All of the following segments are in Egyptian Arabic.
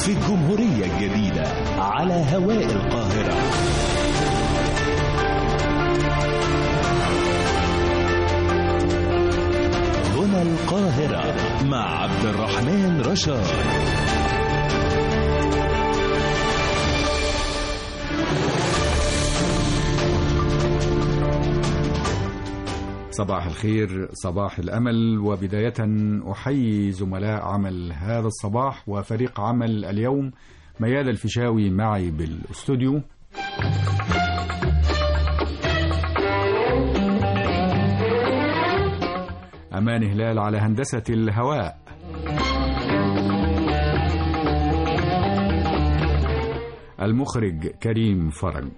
في الجمهورية الجديدة على هواء القاهرة هنا القاهرة مع عبد الرحمن رشاد صباح الخير صباح الأمل وبداية أحيي زملاء عمل هذا الصباح وفريق عمل اليوم مياد الفيشاوي معي بالاستوديو أمان هلال على هندسة الهواء المخرج كريم فرج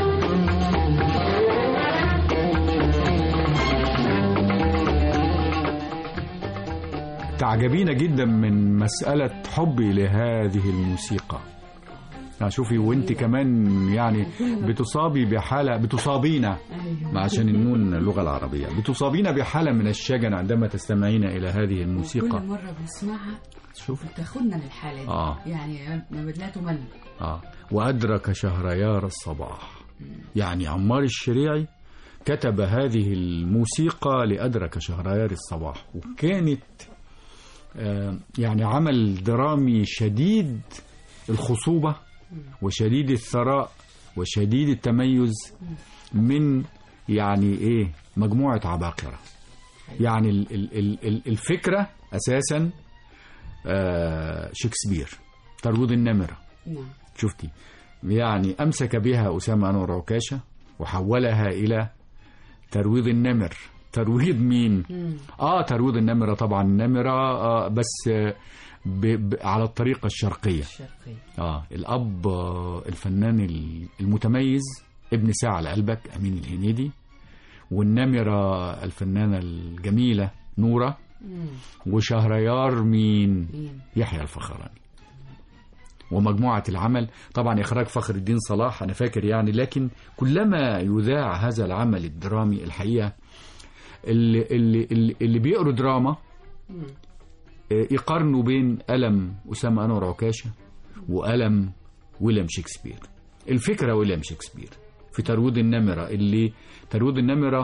تعجبين جدا من مسألة حبي لهذه الموسيقى يعني شوفي وانت كمان يعني بتصابي بحالة بتصابين عشان النون اللغة العربية بتصابين بحالة من الشجن عندما تستمعين إلى هذه الموسيقى كل مرة بنسمعها شوف بتاخدنا للحالة دي آه. يعني ما لا تمل آه. وأدرك شهريار الصباح يعني عمار الشريعي كتب هذه الموسيقى لأدرك شهريار الصباح وكانت آه، يعني عمل درامي شديد الخصوبة وشديد الثراء وشديد التميز من يعني ايه مجموعة عباقرة يعني ال- ال- ال- ال- الفكرة أساسا آه، شكسبير ترود النمرة نعم شفتي يعني أمسك بها أسامة أنور عكاشة وحولها إلى ترويض النمر ترويض مين؟ آه ترويض النمرة طبعا النمرة آه بس آه ب ب على الطريقة الشرقية الشرقية آه الأب آه الفنان ال- المتميز ابن ساعة لقلبك أمين الهنيدي والنمرة الفنانة الجميلة نورة وشهريار مين؟ مين؟ يحيى الفخراني ومجموعة العمل طبعا إخراج فخر الدين صلاح أنا فاكر يعني لكن كلما يذاع هذا العمل الدرامي الحقيقة اللي, اللي, اللي, اللي بيقروا دراما آه، يقارنوا بين ألم أسامة أنور عكاشة وألم ويليام شكسبير الفكرة ويليام شكسبير في ترود النمرة اللي ترود النمرة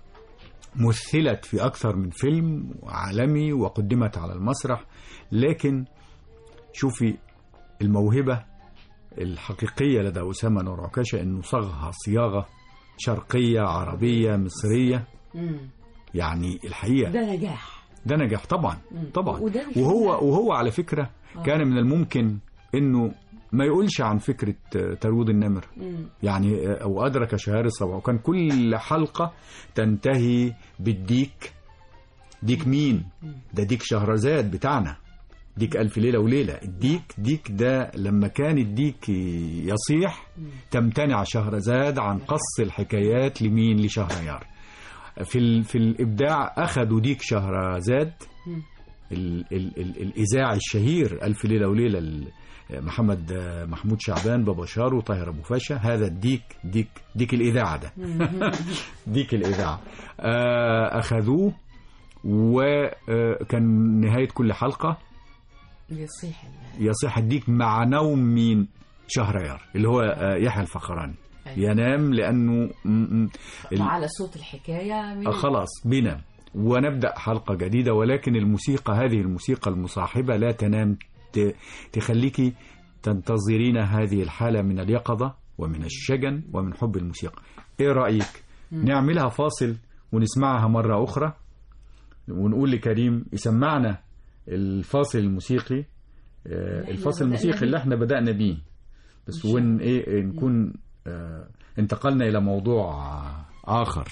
مثلت في أكثر من فيلم عالمي وقدمت على المسرح لكن شوفي الموهبة الحقيقية لدى أسامة نور عكاشة أنه صاغها صياغة شرقية عربية مصرية مم. يعني الحقيقة ده نجاح ده نجاح طبعا طبعا وده وهو وهو على فكرة كان من الممكن أنه ما يقولش عن فكرة آه، ترود النمر مم. يعني آه، أو أدرك شهار الصباح وكان كل حلقة تنتهي بالديك ديك مين ده ديك شهرزاد بتاعنا ديك ألف ليلة وليلة الديك ديك ده لما كان الديك يصيح تمتنع شهرزاد عن قص الحكايات لمين لشهريار في ال... في الإبداع أخذوا ديك شهرزاد ال... ال... ال... الإذاعي الشهير ألف ليلة وليلة ال- محمد محمود شعبان بابا شار وطاهر أبو فاشا هذا الديك ديك ديك الإذاعة ده ديك الإذاعة آه، أخذوه وكان نهاية كل حلقة يصيح ال- يصيح الديك مع نوم مين شهريار اللي هو آه، يحيى الفخراني أيوة. ينام لأنه م- م- ال- وعلى صوت الحكاية من آه، خلاص بينام ونبدأ حلقة جديدة ولكن الموسيقى هذه الموسيقى المصاحبة لا تنام ت- تخليكي تنتظرين هذه الحالة من اليقظة ومن الشجن ومن حب الموسيقى ايه رأيك نعملها فاصل ونسمعها مرة أخرى ونقول لكريم يسمعنا الفاصل الموسيقي آه، إحنا الفاصل بدأنا الموسيقي بيه. اللي احنا بدأنا بيه بس إن شاء ون ايه نكون آه، انتقلنا إلى موضوع آخر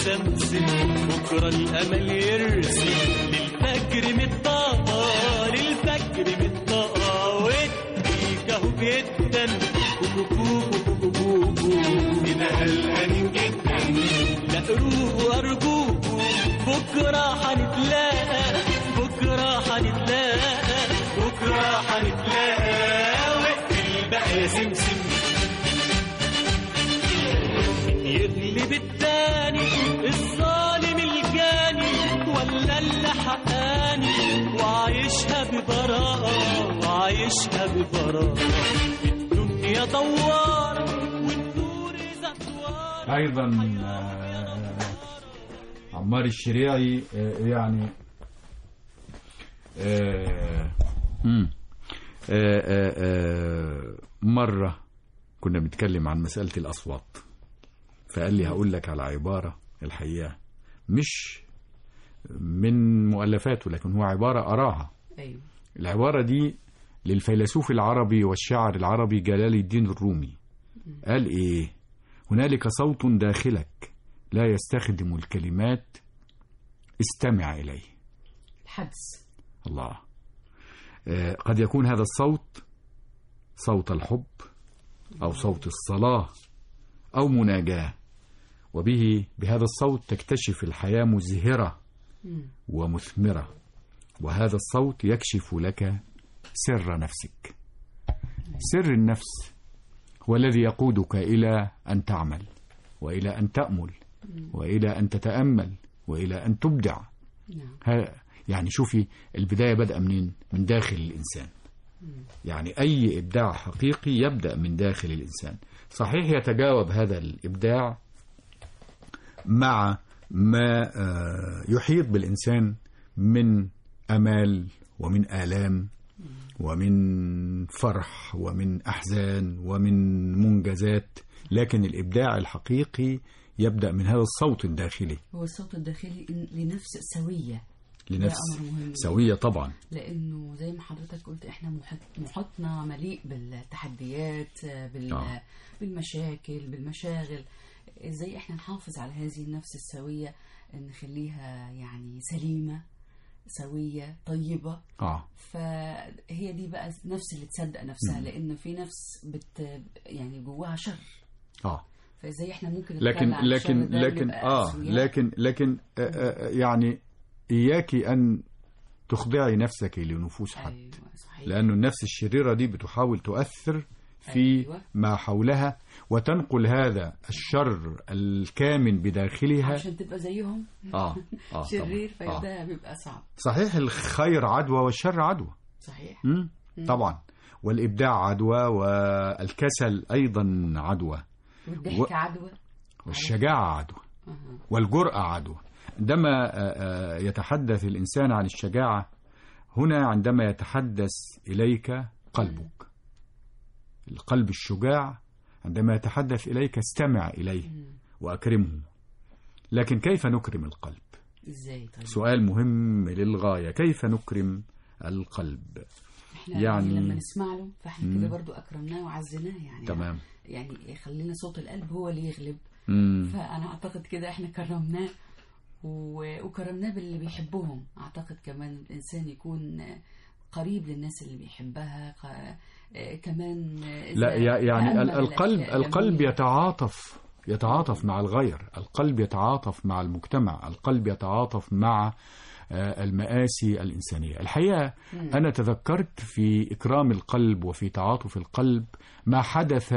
مسمسم بكرة الأمل يرسم للفجر متطاقة للفجر متطاقة والديك أهو جدا كوكو كوكو كوكو كوكو هنا قلقانين جدا لا روقوا أرجوكوا بكرة هنتلاقى بكرة هنتلاقى بكرة هنتلاقى واقفل بقى يا سمسم يغلب التاني الظالم الجاني ولا اللي حقاني وعايشها ببراءة وعايشها ببراءة الدنيا دوارة والنور زهوار ايضا آه، عمار الشريعي آه، يعني آه، مم. آه، آه، آه، مرة كنا بنتكلم عن مسألة الأصوات فقال لي هقول لك على عبارة الحقيقة مش من مؤلفاته لكن هو عبارة أراها ايوه العبارة دي للفيلسوف العربي والشاعر العربي جلال الدين الرومي قال إيه هنالك صوت داخلك لا يستخدم الكلمات استمع إليه الحبس الله آه، قد يكون هذا الصوت صوت الحب أو صوت الصلاة أو مناجاة وبه بهذا الصوت تكتشف الحياة مزهرة مم. ومثمرة وهذا الصوت يكشف لك سر نفسك سر النفس هو الذي يقودك إلى أن تعمل وإلى أن تأمل وإلى أن تتأمل وإلى أن تبدع نعم ها يعني شوفي البداية بدأ منين من داخل الإنسان يعني أي إبداع حقيقي يبدأ من داخل الإنسان صحيح يتجاوب هذا الإبداع مع ما آه، يحيط بالإنسان من أمال ومن آلام ومن فرح ومن أحزان ومن منجزات لكن الإبداع الحقيقي يبدأ من هذا الصوت الداخلي هو الصوت الداخلي إن- لنفس سوية لنفس ده أمر مهم سوية طبعا لانه زي ما حضرتك قلت احنا محيط- محيطنا مليء بالتحديات بال... آه. بالمشاكل بالمشاغل ازاي احنا نحافظ على هذه النفس السويه نخليها يعني سليمه سويه طيبه آه فهي دي بقى نفس اللي تصدق نفسها لان في نفس بت يعني جواها شر آه فازاي احنا ممكن لكن نتخلى عن لكن الشر ده لكن ونبقى اه أسوياء؟ لكن لكن آه آه يعني اياك ان تخضعي نفسك لنفوس حد ايوه صحيح لأن النفس الشريرة دي بتحاول تؤثر في أيوة. ما حولها وتنقل هذا الشر الكامن بداخلها عشان تبقى زيهم آه آه شرير طبعاً. آه. فده بيبقى صعب صحيح الخير عدوى والشر عدوى صحيح مم؟ طبعا والإبداع عدوى والكسل أيضا عدوى والضحك و- عدوى والشجاعة عدوى أها. والجرأة عدوى عندما آه، آه، يتحدث الإنسان عن الشجاعة هنا عندما يتحدث إليك قلبك القلب الشجاع عندما يتحدث إليك استمع إليه وأكرمه لكن كيف نكرم القلب ازاي طيب سؤال مهم للغاية كيف نكرم القلب احنا يعني- يعني لما نسمع له فاحنا مم. كده برضو اكرمناه وعزناه يعني تمام يعني خلينا صوت القلب هو اللي يغلب مم. فانا اعتقد كده احنا كرمناه و- وكرمناه باللي بيحبهم اعتقد كمان الانسان يكون قريب للناس اللي بيحبها ق- آه، كمان آه، لا إذا يع- يعني تأمل ال- القلب الأشياء القلب الجميلة. يتعاطف يتعاطف مع الغير القلب يتعاطف مع المجتمع القلب يتعاطف مع آه، المآسي الإنسانية الحقيقة أنا تذكرت في إكرام القلب وفي تعاطف القلب ما حدث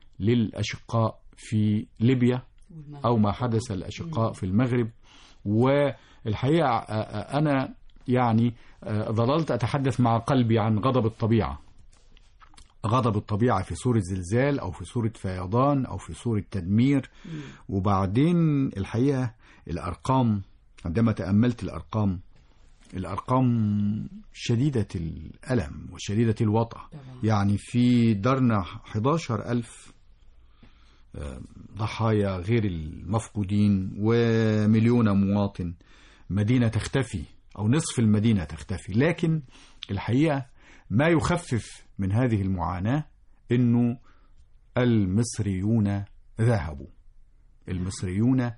للأشقاء في ليبيا والمغرب. أو ما حدث للأشقاء في المغرب والحقيقة آه، آه، أنا يعني آه، ظللت أتحدث مع قلبي عن غضب الطبيعة غضب الطبيعة في صورة زلزال أو في صورة فيضان أو في صورة تدمير وبعدين الحقيقة الأرقام عندما تأملت الأرقام الأرقام شديدة الألم وشديدة الوطأ طبعا. يعني في درنا 11 ألف آه، ضحايا غير المفقودين ومليون مواطن مدينة تختفي أو نصف المدينة تختفي لكن الحقيقة ما يخفف من هذه المعاناة أنه المصريون ذهبوا المصريون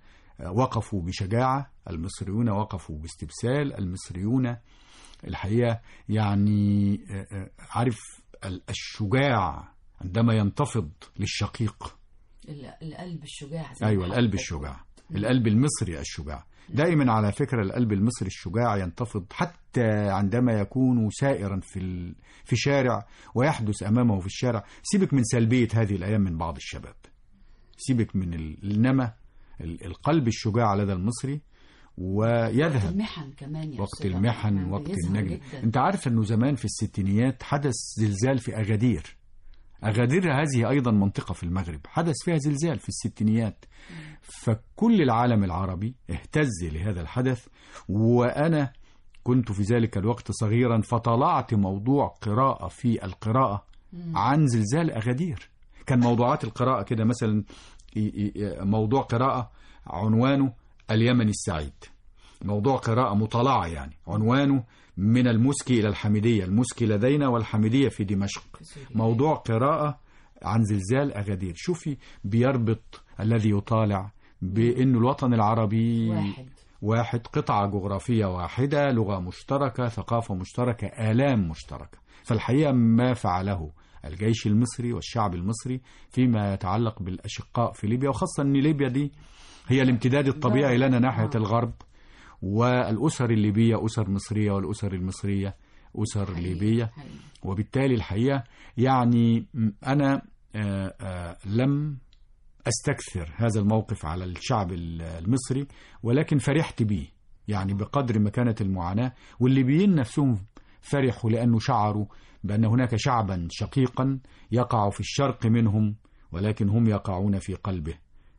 وقفوا بشجاعة المصريون وقفوا باستبسال المصريون الحقيقة يعني آه، آه، عارف ال- الشجاع عندما ينتفض للشقيق ال- القلب الشجاع زي ايوه ما القلب حضرتك الشجاع القلب المصري الشجاع دائما على فكره القلب المصري الشجاع ينتفض حتى عندما يكون سائرا في ال... في شارع ويحدث امامه في الشارع سيبك من سلبيه هذه الايام من بعض الشباب سيبك من ال... انما ال- القلب الشجاع لدى المصري ويذهب المحن كمان يا وقت أستاذ المحن عبد وقت بيظهر النجد جداً. انت عارف انه زمان في الستينيات حدث زلزال في اغادير اغادير هذه ايضا منطقه في المغرب حدث فيها زلزال في الستينيات فكل العالم العربي اهتز لهذا الحدث وانا كنت في ذلك الوقت صغيرا فطلعت موضوع قراءه في القراءه عن زلزال اغادير كان موضوعات القراءه كده مثلا ي- ي- موضوع قراءه عنوانه اليمن السعيد موضوع قراءة مطالعة يعني عنوانه من المسكي إلى الحميدية المسكي لدينا والحميدية في دمشق في سوريا. موضوع قراءة عن زلزال أغادير شوفي بيربط الذي يطالع بأن الوطن العربي واحد واحد قطعة جغرافية واحدة لغة مشتركة ثقافة مشتركة آلام مشتركة فالحقيقة ما فعله الجيش المصري والشعب المصري فيما يتعلق بالأشقاء في ليبيا وخاصة أن ليبيا دي هي الامتداد الطبيعي لنا ناحية آه. الغرب والأسر الليبية أسر مصرية والأسر المصرية أسر حقيقي. ليبية حقيقي. وبالتالي الحقيقة يعني م- أنا آه، آه، لم أستكثر هذا الموقف على الشعب ال- المصري ولكن فرحت به يعني بقدر ما كانت المعاناة والليبيين نفسهم فرحوا لأنه شعروا بأن هناك شعبا شقيقا يقع في الشرق منهم ولكن هم يقعون في قلبه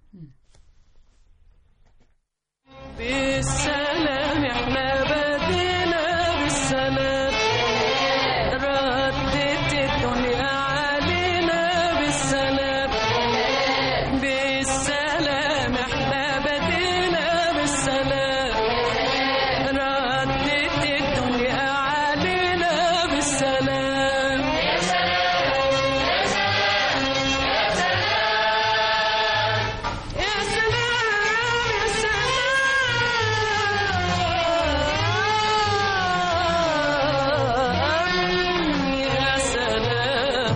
بالسلام احنا بدينا بالسلام ردت الدنيا علينا بالسلام بالسلام احنا بدينا بالسلام ردت الدنيا علينا بالسلام يا سلام يا سلام يا سلام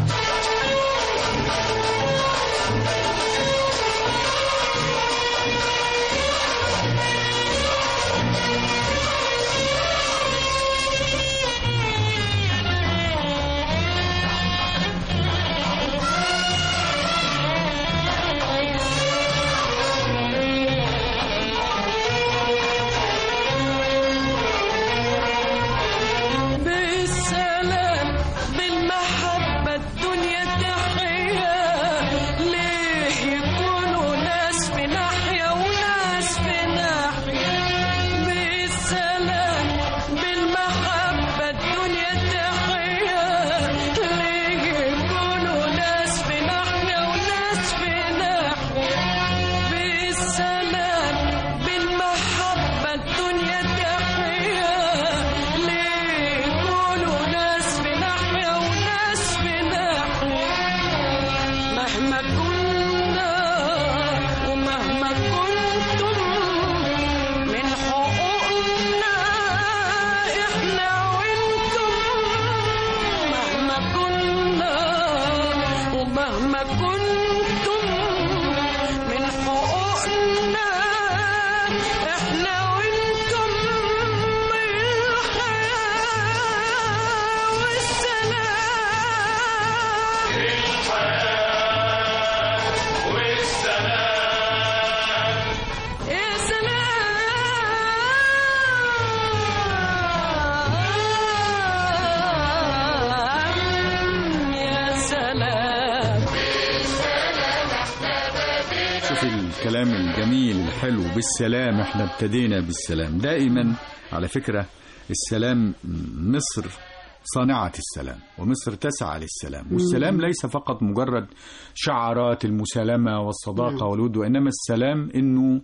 بالسلام بالمحبة الدنيا تحيا ليه يكونوا ناس في ناحية وناس في ناحية بالسلام بالمحبة الدنيا تحيا ليه يكونوا ناس في ناحية وناس في ناحية بالسلام بالمحبة الدنيا تحيا ليه يكونوا ناس في ناحية وناس في ناحية مهما كنا ومهما كنتم من حقوقنا احنا وانتم مهما كنا ومهما كنتم من حقوقنا احنا وانتم الحياة والسلام يا سلام يا سلام شوف الكلام الجميل الحلو بالسلام احنا ابتدينا بالسلام دائما على فكرة السلام مصر صانعة السلام ومصر تسعى للسلام والسلام ليس فقط مجرد شعارات المسالمة والصداقة والود وإنما السلام إنه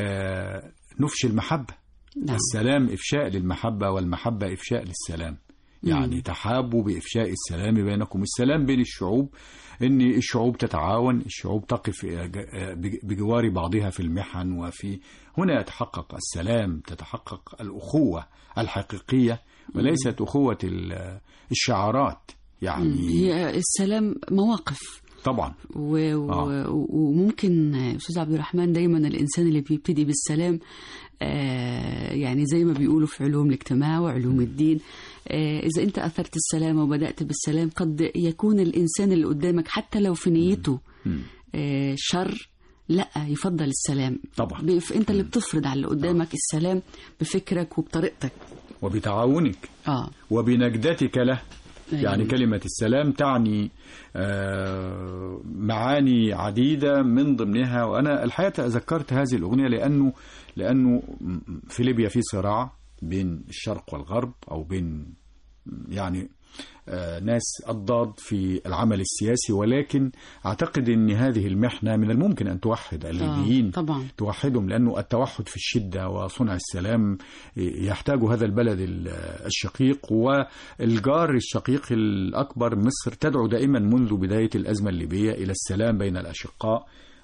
آه، نفشي المحبة نعم. السلام إفشاء للمحبة والمحبة إفشاء للسلام يعني تحابوا بإفشاء السلام بينكم السلام بين الشعوب ان الشعوب تتعاون الشعوب تقف بجوار بعضها في المحن وفي هنا يتحقق السلام تتحقق الأخوة الحقيقية وليست أخوة ال- الشعارات يعني هي السلام مواقف طبعا و... و... آه. وممكن استاذ عبد الرحمن دايما الانسان اللي بيبتدي بالسلام آه يعني زي ما بيقولوا في علوم الاجتماع وعلوم الدين آه اذا انت اثرت السلام وبدات بالسلام قد يكون الانسان اللي قدامك حتى لو في نيته مم. آه شر لا يفضل السلام طبعا. بيف... انت اللي بتفرض على اللي قدامك السلام بفكرك وبطريقتك وبتعاونك اه وبنجدتك له أيوة. يعني كلمة السلام تعني آه، معاني عديدة من ضمنها وأنا الحقيقة ذكرت هذه الأغنية لأنه لأنه في ليبيا في صراع بين الشرق والغرب أو بين يعني آه، ناس أضداد في العمل السياسي ولكن أعتقد أن هذه المحنة من الممكن أن توحد الليبيين آه طبعا توحدهم لأنه التوحد في الشدة وصنع السلام يحتاج هذا البلد ال- الشقيق والجار الشقيق الأكبر مصر تدعو دائما منذ بداية الأزمة الليبية إلى السلام بين الأشقاء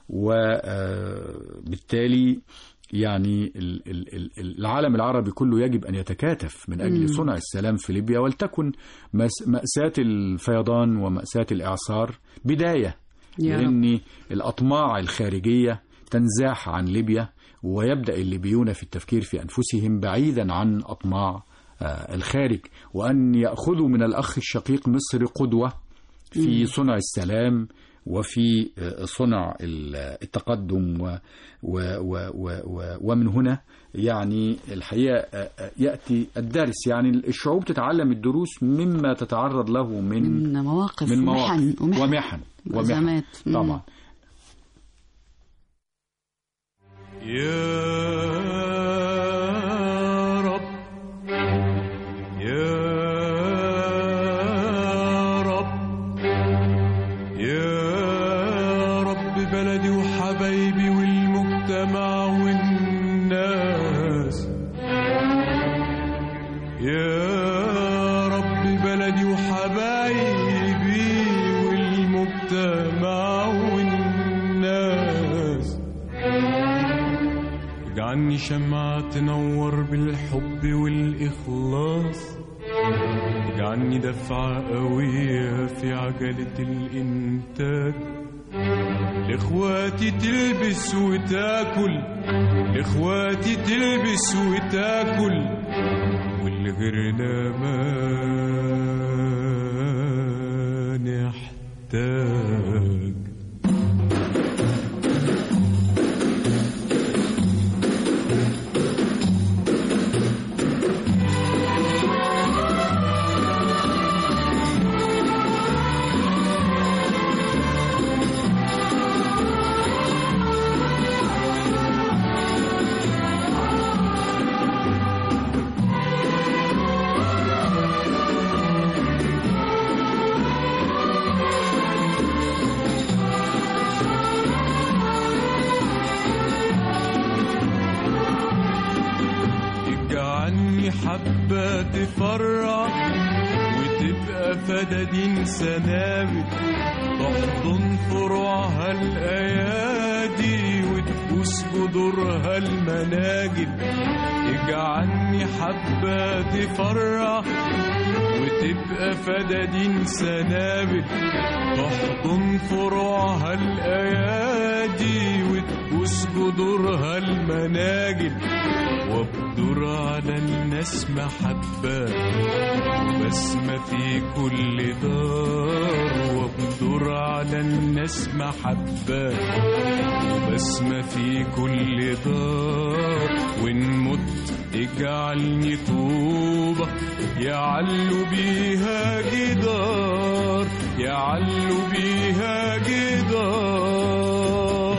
وبالتالي يعني ال- ال- ال- العالم العربي كله يجب أن يتكاتف من أجل صنع السلام في ليبيا ولتكن مس- مأساة الفيضان ومأساة الإعصار بداية يا رب. لأن الأطماع الخارجية تنزاح عن ليبيا ويبدأ الليبيون في التفكير في أنفسهم بعيدا عن أطماع آه، الخارج وأن يأخذوا من الأخ الشقيق مصر قدوة في صنع السلام وفي آه، صنع ال- التقدم و و و و و ومن هنا يعني الحقيقة آه، آه، يأتي الدرس يعني الشعوب تتعلم الدروس مما تتعرض له من من مواقف من ومحن مواقف ومحن ومحن ومحن وأزمات. مم. طبعا يا رب يا رب يا رب بلدي وحبايبي والمجتمع والناس يا رب بلدي وحبايبي والمجتمع والناس اجعلني شمعة تنور بالحب والإخلاص اجعلني دفعة قوية في عجلة الإنتاج لإخواتي تلبس وتاكل لإخواتي تلبس وتاكل واللي غيرنا ما نحتاج اجعلني حبة تفرح وتبقى فدادين سنابل تحضن فروعها الأيادي وتبوس جذورها المناجل اجعلني حبة تفرح وتبقى فدادين سنابل تحضن فروعها الأيادي وتبوس جذورها المناجل وابدر على الناس محبة وبسمة في كل دار وابدر على الناس محبة وبسمة في كل دار وإن مت اجعلني طوبة يعلو بيها جدار يعلو بيها جدار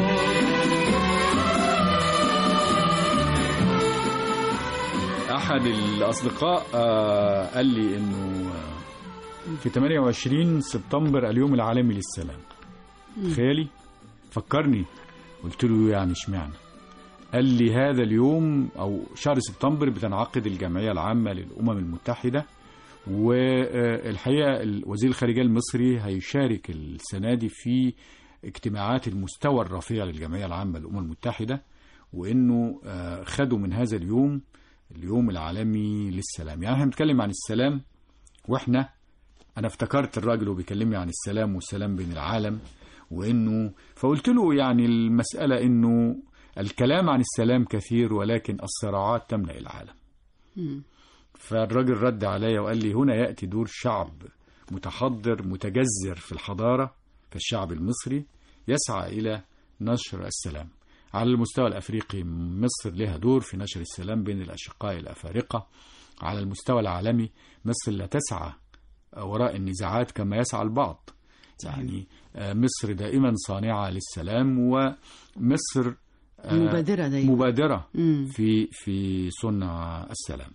احد الاصدقاء آه، قال لي انه آه، في 28 سبتمبر اليوم العالمي للسلام تخيلي فكرني قلت له يعني اشمعنى قال لي هذا اليوم او شهر سبتمبر بتنعقد الجمعيه العامه للامم المتحده والحقيقة وزير الخارجية المصري هيشارك السنة دي في اجتماعات المستوى الرفيع للجمعية العامة للأمم المتحدة وإنه آه، خدوا من هذا اليوم اليوم العالمي للسلام يعني احنا بنتكلم عن السلام واحنا انا افتكرت الراجل وهو بيكلمني عن السلام والسلام بين العالم وانه فقلت له يعني المسألة انه الكلام عن السلام كثير ولكن الصراعات تملأ العالم مم. فالراجل رد عليا وقال لي هنا يأتي دور شعب متحضر متجذر في الحضارة كالشعب المصري يسعى إلى نشر السلام على المستوى الأفريقي مصر لها دور في نشر السلام بين الأشقاء الأفارقة على المستوى العالمي مصر لا تسعى وراء النزاعات كما يسعى البعض يعني آه، مصر دائما صانعة للسلام ومصر آه، مبادرة دايما مبادرة مم. في في صنع السلام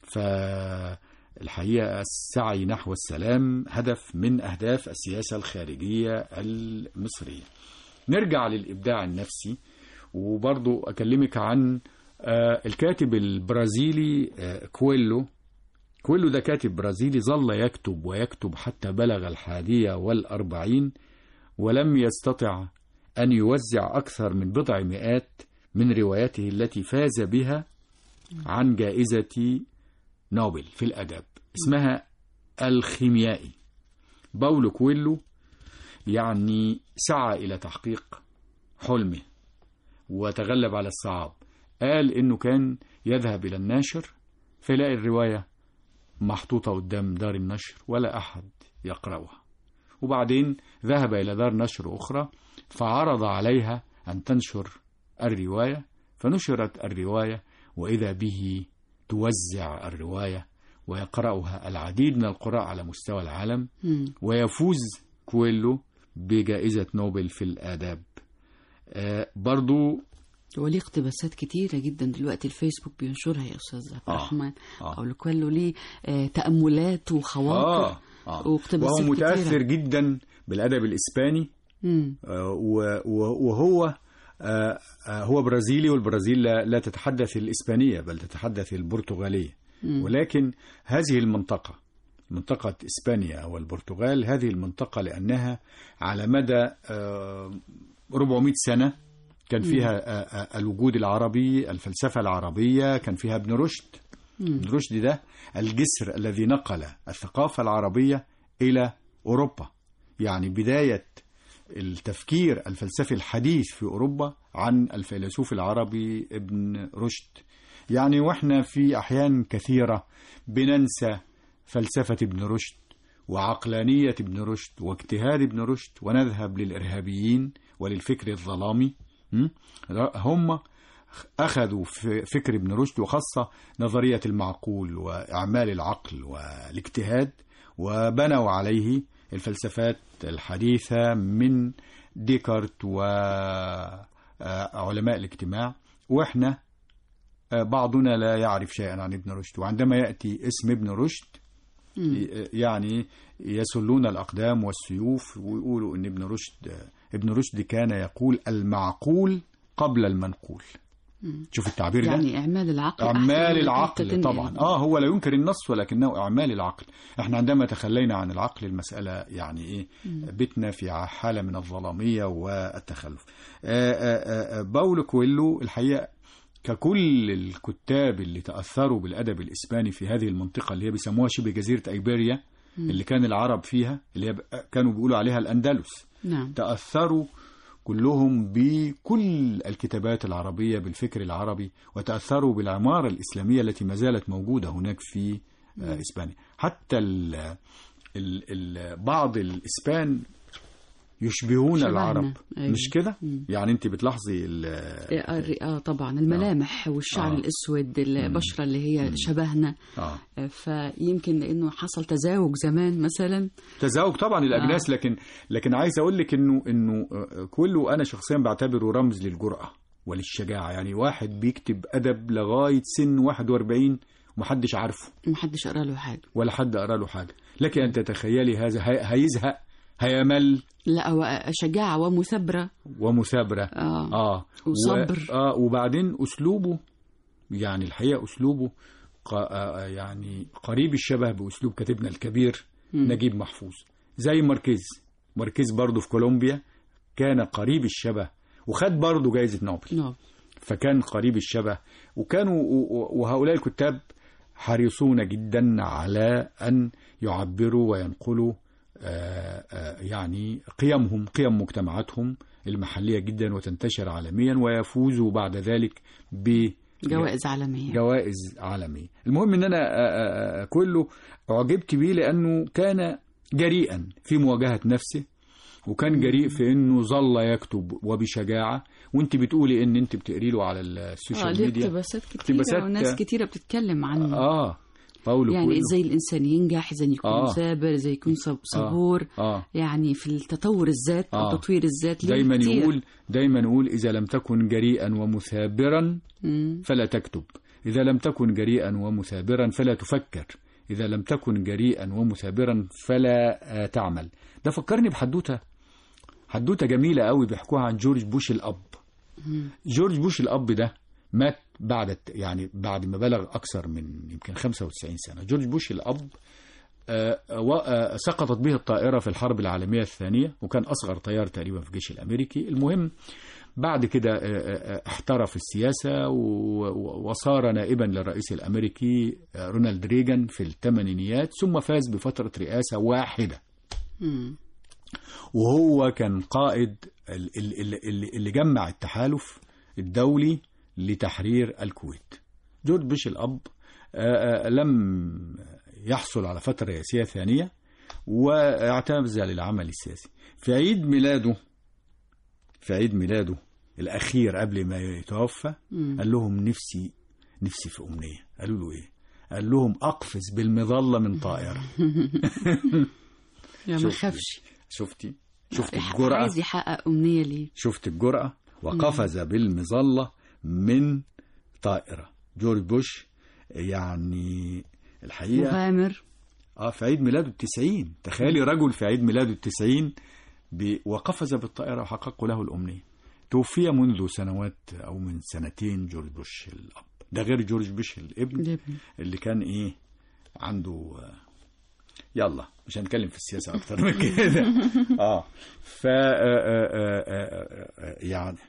فالحقيقة السعي نحو السلام هدف من أهداف السياسة الخارجية المصرية نرجع للإبداع النفسي وبرضو أكلمك عن آه، الكاتب البرازيلي آه، كويلو كويلو ده كاتب برازيلي ظل يكتب ويكتب حتى بلغ الحادية والأربعين ولم يستطع أن يوزع أكثر من بضع مئات من رواياته التي فاز بها عن جائزة نوبل في الأدب اسمها الخيميائي باولو كويلو يعني سعى إلى تحقيق حلمه وتغلب على الصعاب قال إنه كان يذهب إلى الناشر فيلاقي الرواية محطوطة قدام دار النشر ولا أحد يقرأها وبعدين ذهب إلى دار نشر أخرى فعرض عليها أن تنشر الرواية فنشرت الرواية وإذا به توزع الرواية ويقرأها العديد من القراء على مستوى العالم مم. ويفوز كويلو بجائزة نوبل في الآداب آه برضو وليه اقتباسات كتيرة جدا دلوقتي الفيسبوك بينشرها يا أستاذ عبد آه. الرحمن آه. أو لكله ليه آه تأملات وخواطر آه آه واقتباسات وهو متأثر كتيرة. جدا بالأدب الإسباني مم. آه، و- و- وهو آه، آه، هو برازيلي والبرازيل لا لا تتحدث الإسبانية بل تتحدث البرتغالية مم. ولكن هذه المنطقة منطقة إسبانيا والبرتغال هذه المنطقة لأنها على مدى آه، 400 سنة كان فيها آه، آه، الوجود العربي الفلسفة العربية كان فيها ابن رشد ابن رشد ده الجسر الذي نقل الثقافة العربية إلى أوروبا يعني بداية التفكير الفلسفي الحديث في أوروبا عن الفيلسوف العربي ابن رشد يعني وإحنا في أحيان كثيرة بننسى فلسفة ابن رشد وعقلانية ابن رشد واجتهاد ابن رشد ونذهب للإرهابيين وللفكر الظلامي م? هم أخذوا في فكر ابن رشد وخاصة نظرية المعقول وإعمال العقل والاجتهاد وبنوا عليه الفلسفات الحديثة من ديكارت وعلماء الاجتماع وإحنا آه، بعضنا لا يعرف شيئا عن ابن رشد وعندما يأتي اسم ابن رشد ي- يعني يسلون الأقدام والسيوف ويقولوا إن ابن رشد ابن رشد كان يقول المعقول قبل المنقول شوف التعبير ده يعني إعمال العقل أحسن من اعمال إنك العقل تنقل. طبعا اه هو لا ينكر النص ولكنه اعمال العقل احنا عندما تخلينا عن العقل المساله يعني ايه بتنا في حاله من الظلاميه والتخلف آه آه آه باولو كويلو الحقيقه ككل الكتاب اللي تاثروا بالادب الاسباني في هذه المنطقه اللي هي بيسموها شبه جزيره ايبيريا اللي كان العرب فيها اللي هي ب- كانوا بيقولوا عليها الاندلس نعم تأثروا كلهم بكل الكتابات العربية بالفكر العربي وتأثروا بالعمارة الإسلامية التي ما زالت موجودة هناك في آه، إسبانيا حتى ال ال ال بعض الإسبان يشبهون شبهنا، العرب أيوة. مش كده مم. يعني انت بتلاحظي ال- آه، الر- اه طبعا الملامح والشعر آه. الاسود البشره اللي هي شبهنا آه. آه، فيمكن لانه حصل تزاوج زمان مثلا تزاوج طبعا الاجناس لكن لكن عايز اقول لك انه انه آه، كله انا شخصيا بعتبره رمز للجرأة وللشجاعة يعني واحد بيكتب ادب لغاية سن 41 ومحدش عارفه محدش قرا له حاجه ولا حد قرا له حاجة لكن أن تتخيلي هذا هي- هيزهق هيمل لا هو شجاعه ومثابره ومثابرة اه آه وصبر. و... آه وبعدين أسلوبه يعني الحقيقة أسلوبه ق- آه، يعني قريب الشبه باسلوب كاتبنا الكبير نجيب محفوظ زي ماركيز ماركيز برضه في كولومبيا كان قريب الشبه وخد برضه جائزه نوبل نعم فكان قريب الشبه وكانوا و- و- وهؤلاء الكتاب حريصون جدا على أن يعبروا وينقلوا آه، آه، يعني قيمهم قيم مجتمعاتهم المحلية جدا وتنتشر عالميا ويفوزوا بعد ذلك ب جوائز عالمية جوائز عالمية المهم ان انا آه، آه، آه، كله اعجبت بيه لانه كان جريئا في مواجهة نفسه وكان جريء في انه ظل يكتب وبشجاعة وانت بتقولي ان انت بتقري له على اه السوشيال ليه ميديا اقتباسات كتيرة اقتباسات- وناس كتيرة بتتكلم عنه اه باولو يعني كويلو. ازاي الانسان ينجح ازاي يكون آه. مثابر ازاي يكون صب- صبور اه يعني في التطور الذات او آه. تطوير الذات ليه دايما كتير. يقول دايما يقول اذا لم تكن جريئا ومثابرا مم. فلا تكتب إذا لم تكن جريئا ومثابرا فلا تفكر إذا لم تكن جريئا ومثابرا فلا آه، تعمل ده فكرني بحدوتة حدوتة جميلة قوي بيحكوها عن جورج بوش الأب جورج بوش الأب ده مات بعد الت- يعني بعد ما بلغ أكثر من يمكن 95 سنة جورج بوش الأب آه، و- آه، سقطت به الطائرة في الحرب العالمية الثانية وكان أصغر طيار تقريبا في الجيش الأمريكي المهم بعد كده آه، آه، احترف السياسة و- و- وصار نائبا للرئيس الأمريكي آه، رونالد ريغان في الثمانينيات ثم فاز بفترة رئاسة واحدة مم. وهو كان قائد ال- ال- ال- اللي اللي جمع التحالف الدولي لتحرير الكويت جورج بوش الأب آه، آه، لم يحصل على فترة رئاسية ثانية واعتزل للعمل السياسي في عيد ميلاده في عيد ميلاده الأخير قبل ما يتوفى مم. قال لهم نفسي نفسي في أمنية قالوا له إيه قال لهم أقفز بالمظلة من طائرة يا ما شوف. خافش شفتي شفت يح- الجرأة عايز يحقق امنيه ليه شفت الجرأة وقفز بالمظلة من طائرة جورج بوش يعني الحقيقة مغامر اه في عيد ميلاده التسعين تخيلي رجل في عيد ميلاده التسعين ب- وقفز بالطائرة وحققوا له الأمنية توفي منذ سنوات أو من سنتين جورج بوش الأب ده غير جورج بوش الابن الابن. اللي كان إيه عنده آه، يلا مش هنتكلم في السياسة أكتر من كده اه ف آه، آه، آه، آه، آه، يعني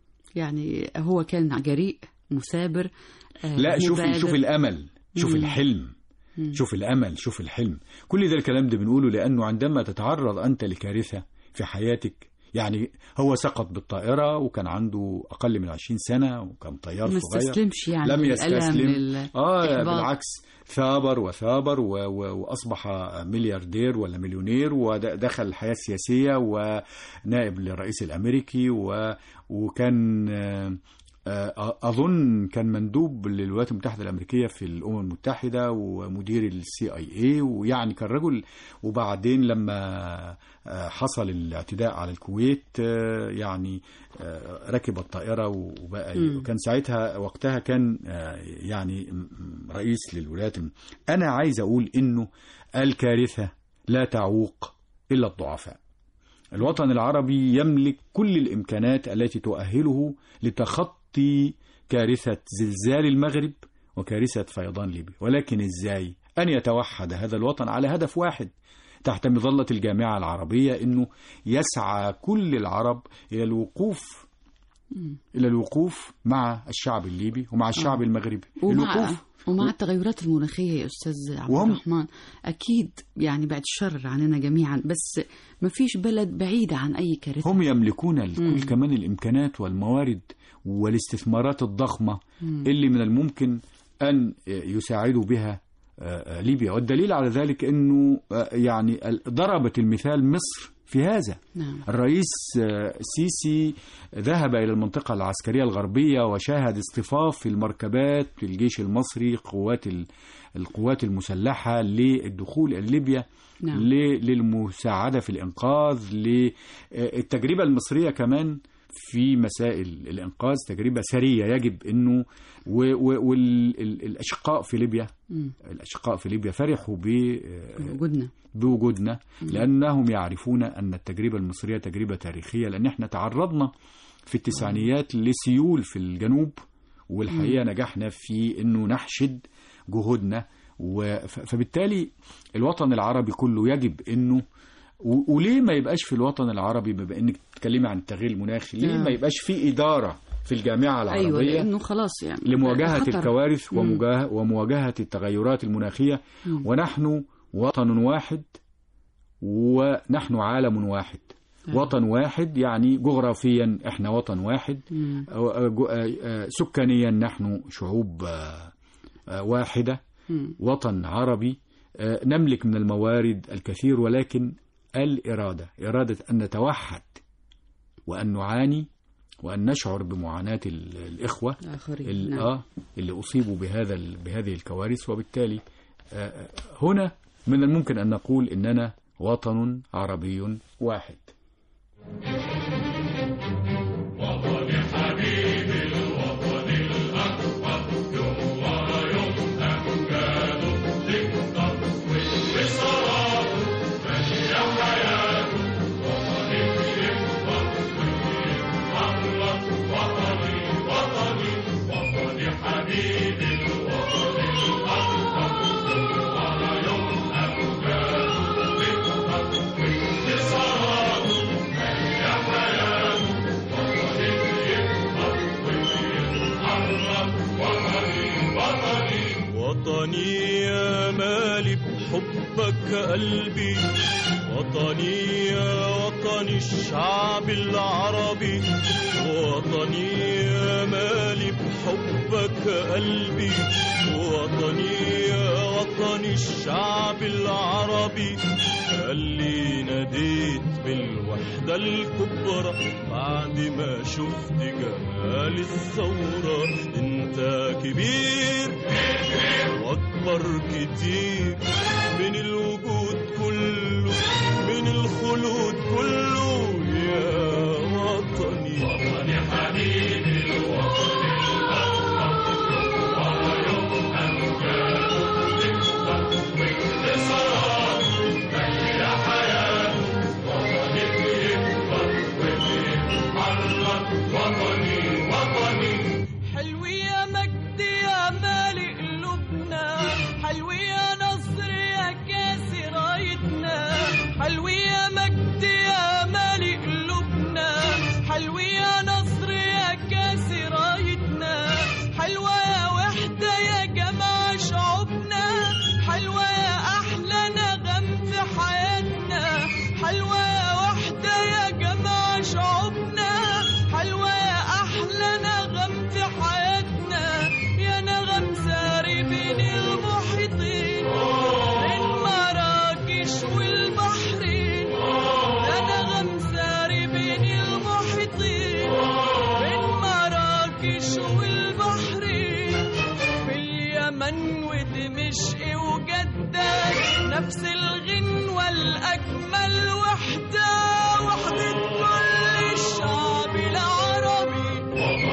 يعني هو كان جريء مثابر آه، لا شوف مبادر. شوف الامل شوف مم. الحلم شوف الامل شوف الحلم كل ده الكلام ده بنقوله لانه عندما تتعرض انت لكارثه في حياتك يعني هو سقط بالطائره وكان عنده اقل من 20 سنه وكان طيار ما صغير استسلمش يعني لم للألم، يستسلم لل- اه الإحباط. بالعكس ثابر وثابر و و واصبح ملياردير ولا مليونير ودخل الحياه السياسيه ونائب للرئيس الامريكي و وكان آه، آه، اظن كان مندوب للولايات المتحده الامريكيه في الامم المتحده ومدير السي اي اي ويعني كان رجل وبعدين لما آه، حصل الاعتداء على الكويت آه، يعني آه، ركب الطائره وبقى مم. كان ساعتها وقتها كان آه، يعني م- م- رئيس للولايات الم- انا عايز اقول انه الكارثه لا تعوق الا الضعفاء الوطن العربي يملك كل الامكانات التي تؤهله لتخطي كارثه زلزال المغرب وكارثه فيضان ليبيا ولكن ازاي ان يتوحد هذا الوطن على هدف واحد تحت مظله الجامعه العربيه انه يسعى كل العرب الى الوقوف الى الوقوف مع الشعب الليبي ومع الشعب المغربي ومع الوقوف ومع التغيرات المناخية يا أستاذ عبد وهم- الرحمن أكيد يعني بعد الشر عننا جميعا بس ما فيش بلد بعيدة عن أي كارثة هم يملكون الكل مم. كمان الامكانات والموارد والاستثمارات الضخمه اللي من الممكن ان يساعدوا بها آه، آه، ليبيا والدليل على ذلك انه آه، يعني ال- ضربت المثال مصر في هذا نعم الرئيس آه، السيسي ذهب إلى المنطقة العسكرية الغربية وشاهد اصطفاف المركبات للجيش المصري قوات ال- القوات المسلحة للدخول إلى ليبيا نعم. ل- للمساعدة في الإنقاذ للتجربة المصرية كمان في مسائل الإنقاذ تجربة سرية يجب أنه والأشقاء في ليبيا مم. الأشقاء في ليبيا فرحوا ب وجودنا بوجودنا لأنهم يعرفون أن التجربة المصرية تجربة تاريخية لأن احنا تعرضنا في التسعينيات لسيول في الجنوب والحقيقة نجحنا في أنه نحشد جهودنا وف- فبالتالي الوطن العربي كله يجب انه و- وليه ما يبقاش في الوطن العربي بما انك تتكلمي عن التغيير المناخي ليه نعم. ما يبقاش في اداره في الجامعه ايوه العربيه لانه خلاص يعني لمواجهة خطر. الكوارث مم. ومجاه- ومواجهة التغيرات المناخية مم. ونحن وطن واحد ونحن عالم واحد وطن واحد يعني جغرافيا احنا وطن واحد مم. أو- أو- آه، سكانيا نحن شعوب آه، آه، واحدة مم. وطن عربي آه، نملك من الموارد الكثير ولكن الإرادة إرادة أن نتوحد وأن نعاني وأن نشعر بمعاناة ال- الإخوة آخرين ال- نعم. اه اللي اصيبوا بهذا ال- بهذه الكوارث وبالتالي آه، هنا من الممكن ان نقول اننا وطن عربي واحد وطني يا مالي بحبك قلبي وطني يا وطني الشعب العربي وطني يا مالي بحبك قلبي وطني يا وطني الشعب العربي اللي ناديت بالوحدة الكبرى بعد ما شفت جمال الثورة انت كبير واكبر كتير من الوجود كله من الخلود كله يا وطني وطني حبيبي حلوي يا مجد يا مالي قلوبنا حلوي يا نصر يا كاسي رايتنا حلوي يا مجد يا مالي قلوبنا حلوي يا نصر يا كاسي رايتنا حلوة يا وحدة يا جماعة شعوبنا حلوة يا أحلى نغم في حياتنا حلوة يا وحدة يا جماعة شعوبنا حلوة يا أحلى نغم في حياتنا يا نغم ساري بين المحيطين بين مراكش والبحرين يا نغم ساري بين المحيطين بين مراكش والبحرين في اليمن ودمشق وجدة نفس الغنوة الأجمل وحدة وحدة كل الشعب العربي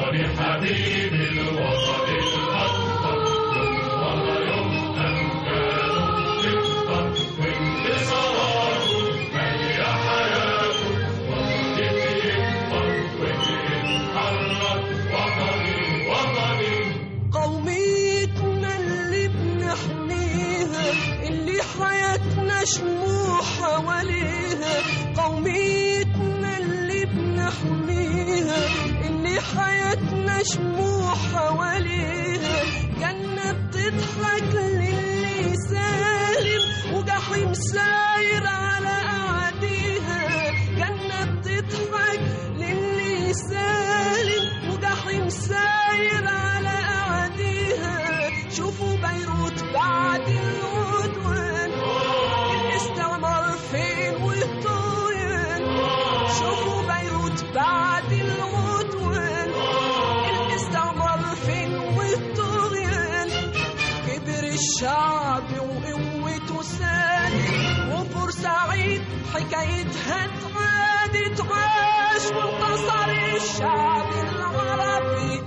قوميتنا اللي بنحميها اللي حياتنا شموع حواليها قوميتنا اللي بنحميها اللي حياتنا شموع حواليها جنة بتضحك للي سالم وجحيم ساير على أعاديها جنة بتضحك للي سالم وجحيم ساير على أعاديها شوفوا بيروت بعد العدوان الاستعمار فين والطغيان شوفوا بيروت بعد العدوان الاستعمار فين والطغيان كبر الشعب وقوته سالم وبورسعيد حكايتها اتعاد تعاش وانتصر الشعب العربي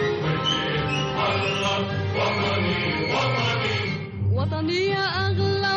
وطني يا أغلى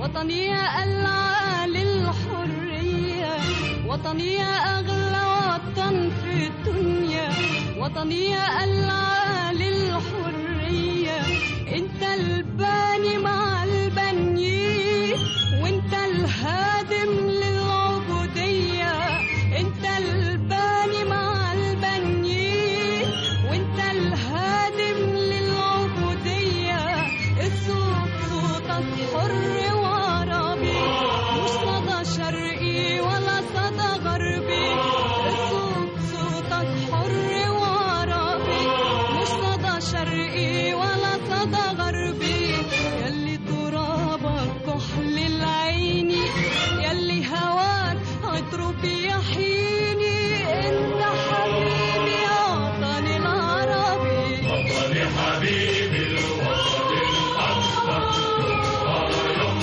وطني يا العالي الحرية وطني يا أغلى وطن في الدنيا وطني يا العالي الحرية انت الباني مع البنيين وانت الهادم للعبودية انت الباني مع البنيين وانت الهادم للعبودية الصوت صوتك حر وعربي مش صدى شرقي ولا صدى غربي الصوت صوتك حر وعربي مش صدى شرقي ولا صدى غربي يلي ترابك كحل العين يلي هواك عطره بيحييني انت حبيبي يا وطني العربي وطني حبيبي الوطن الأكبر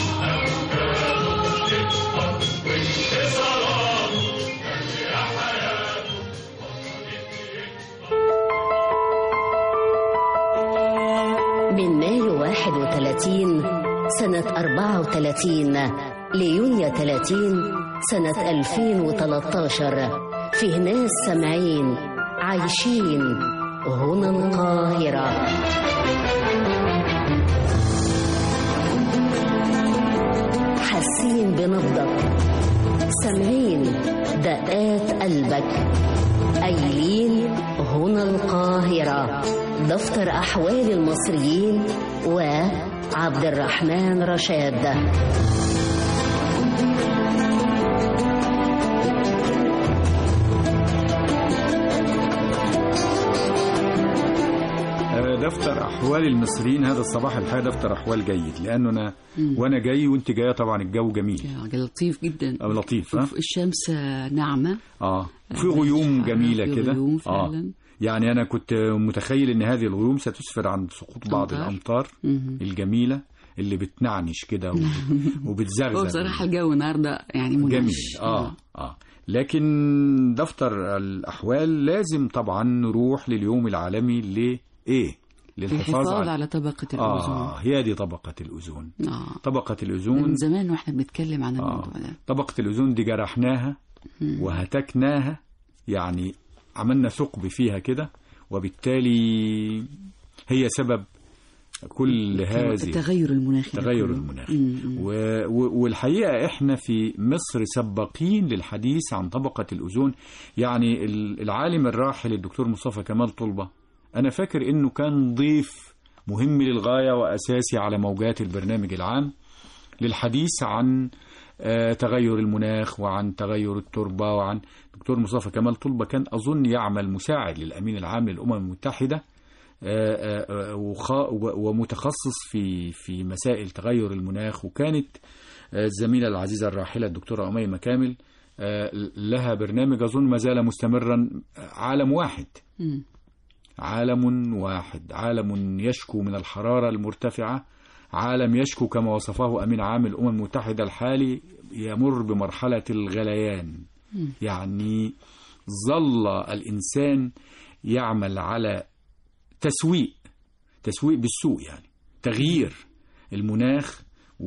من مايو 31 سنة 34 ليونيو 30 سنة 2013 فيه ناس سامعين عايشين هنا القاهرة حاسين بنبضك سامعين دقات قلبك قايلين هنا القاهرة دفتر أحوال المصريين وعبد الرحمن رشاد آه، دفتر احوال المصريين هذا الصباح الحقيقه دفتر احوال جيد لانه انا وانا جاي وانت جايه طبعا الجو جميل يا لطيف جدا أو لطيف ها شوف الشمس ناعمة اه في غيوم جميله في كده غيوم اه فعلا يعني انا كنت متخيل ان هذه الغيوم ستسفر عن سقوط بعض أمطار. الامطار مهم. الجميله اللي بتنعنش كده وب- هو وبتزغزغ بصراحة الجو النهاردة يعني منعش جميل اه اه لكن دفتر الاحوال لازم طبعا نروح لليوم العالمي لايه الحفاظ على طبقة الأوزون اه هي دي طبقه الاوزون آه. طبقه من الاوزون زمان واحنا بنتكلم عن آه. الموضوع ده طبقه الاوزون دي جرحناها مم. وهتكناها يعني عملنا ثقب فيها كده وبالتالي هي سبب كل هذه التغير المناخي ده التغير كله. المناخي مم. مم. و... و... والحقيقة احنا في مصر سباقين للحديث عن طبقة الأوزون يعني ال- العالم الراحل الدكتور مصطفى كمال طلبة أنا فاكر إنه كان ضيف مهم للغاية وأساسي على موجات البرنامج العام للحديث عن آه، تغير المناخ وعن تغير التربة وعن دكتور مصطفى كمال طلبة كان أظن يعمل مساعد للأمين العام للأمم المتحدة آه، آه، آه، وخا- و- ومتخصص في في مسائل تغير المناخ وكانت آه، الزميلة العزيزة الراحلة الدكتورة أميمة كامل آه، لها برنامج أظن ما زال مستمرا آه، عالم واحد مم. عالم واحد عالم يشكو من الحرارة المرتفعة عالم يشكو كما وصفه أمين عام الأمم المتحدة الحالي يمر بمرحلة الغليان مم. يعني ظل الإنسان يعمل على تسويق تسويق بالسوء يعني تغيير المناخ